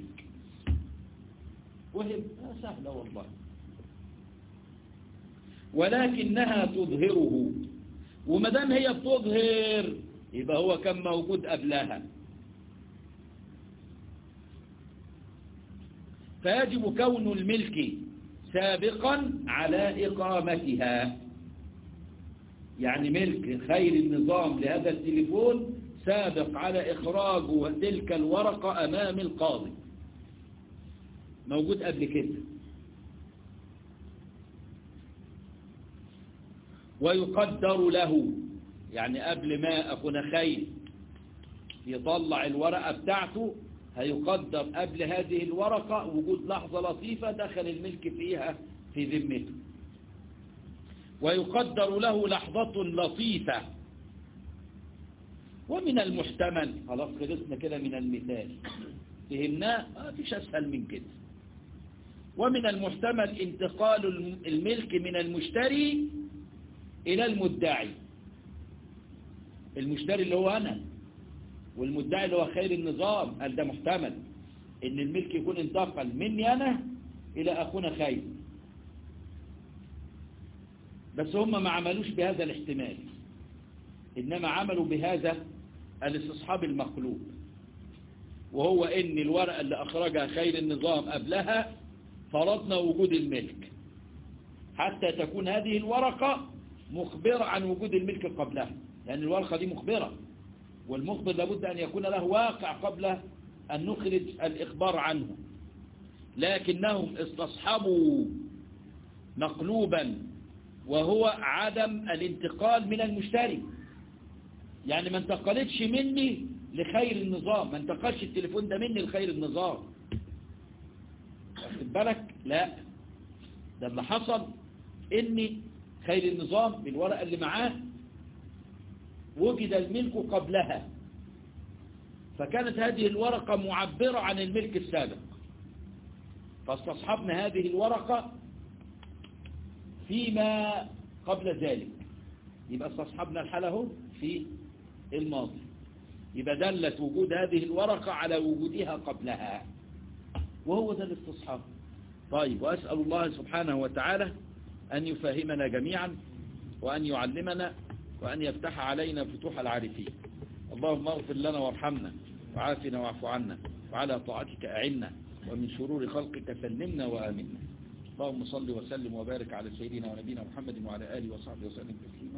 وهم سهلة والله ولكنها تظهره ومدام هي بتظهر يبقى هو كان موجود قبلها فيجب كون الملك سابقا على إقامتها يعني ملك خير النظام لهذا التليفون سابق على إخراج تلك الورقة أمام القاضي موجود قبل كده ويقدر له يعني قبل ما أكون خير يطلع الورقة بتاعته هيقدر قبل هذه الورقة وجود لحظة لطيفة دخل الملك فيها في ذمته ويقدر له لحظة لطيفة ومن المحتمل خلاص خلصنا كده من المثال فهمناه ما فيش أسهل من كده ومن المحتمل انتقال الملك من المشتري إلى المدعي المشتري اللي هو أنا والمدعي اللي هو خير النظام قال ده محتمل ان الملك يكون انتقل مني أنا إلى أخونا خير بس هم ما عملوش بهذا الاحتمال إنما عملوا بهذا الاستصحاب المقلوب وهو ان الورقة اللي أخرجها خير النظام قبلها فرضنا وجود الملك حتى تكون هذه الورقة مخبرة عن وجود الملك قبلها لأن الورقة دي مخبرة والمخبر لابد أن يكون له واقع قبل أن نخرج الإخبار عنه لكنهم استصحبوا مقلوبا وهو عدم الانتقال من المشتري يعني ما انتقلتش مني لخير النظام ما انتقلش التليفون ده مني لخير النظام واخد بالك لا ده اللي حصل ان خير النظام بالورقة اللي معاه وجد الملك قبلها فكانت هذه الورقة معبرة عن الملك السابق فاستصحبنا هذه الورقة فيما قبل ذلك يبقى استصحبنا الحالة في الماضي يبقى دلت وجود هذه الورقة على وجودها قبلها وهو ده الاستصحاب طيب وأسأل الله سبحانه وتعالى أن يفهمنا جميعا وأن يعلمنا وأن يفتح علينا فتوح العارفين اللهم اغفر لنا وارحمنا وعافنا واعف عنا وعلى طاعتك أعنا ومن شرور خلقك سلمنا وآمنا اللهم صل وسلم وبارك على سيدنا ونبينا محمد وعلى آله وصحبه وسلم تسليما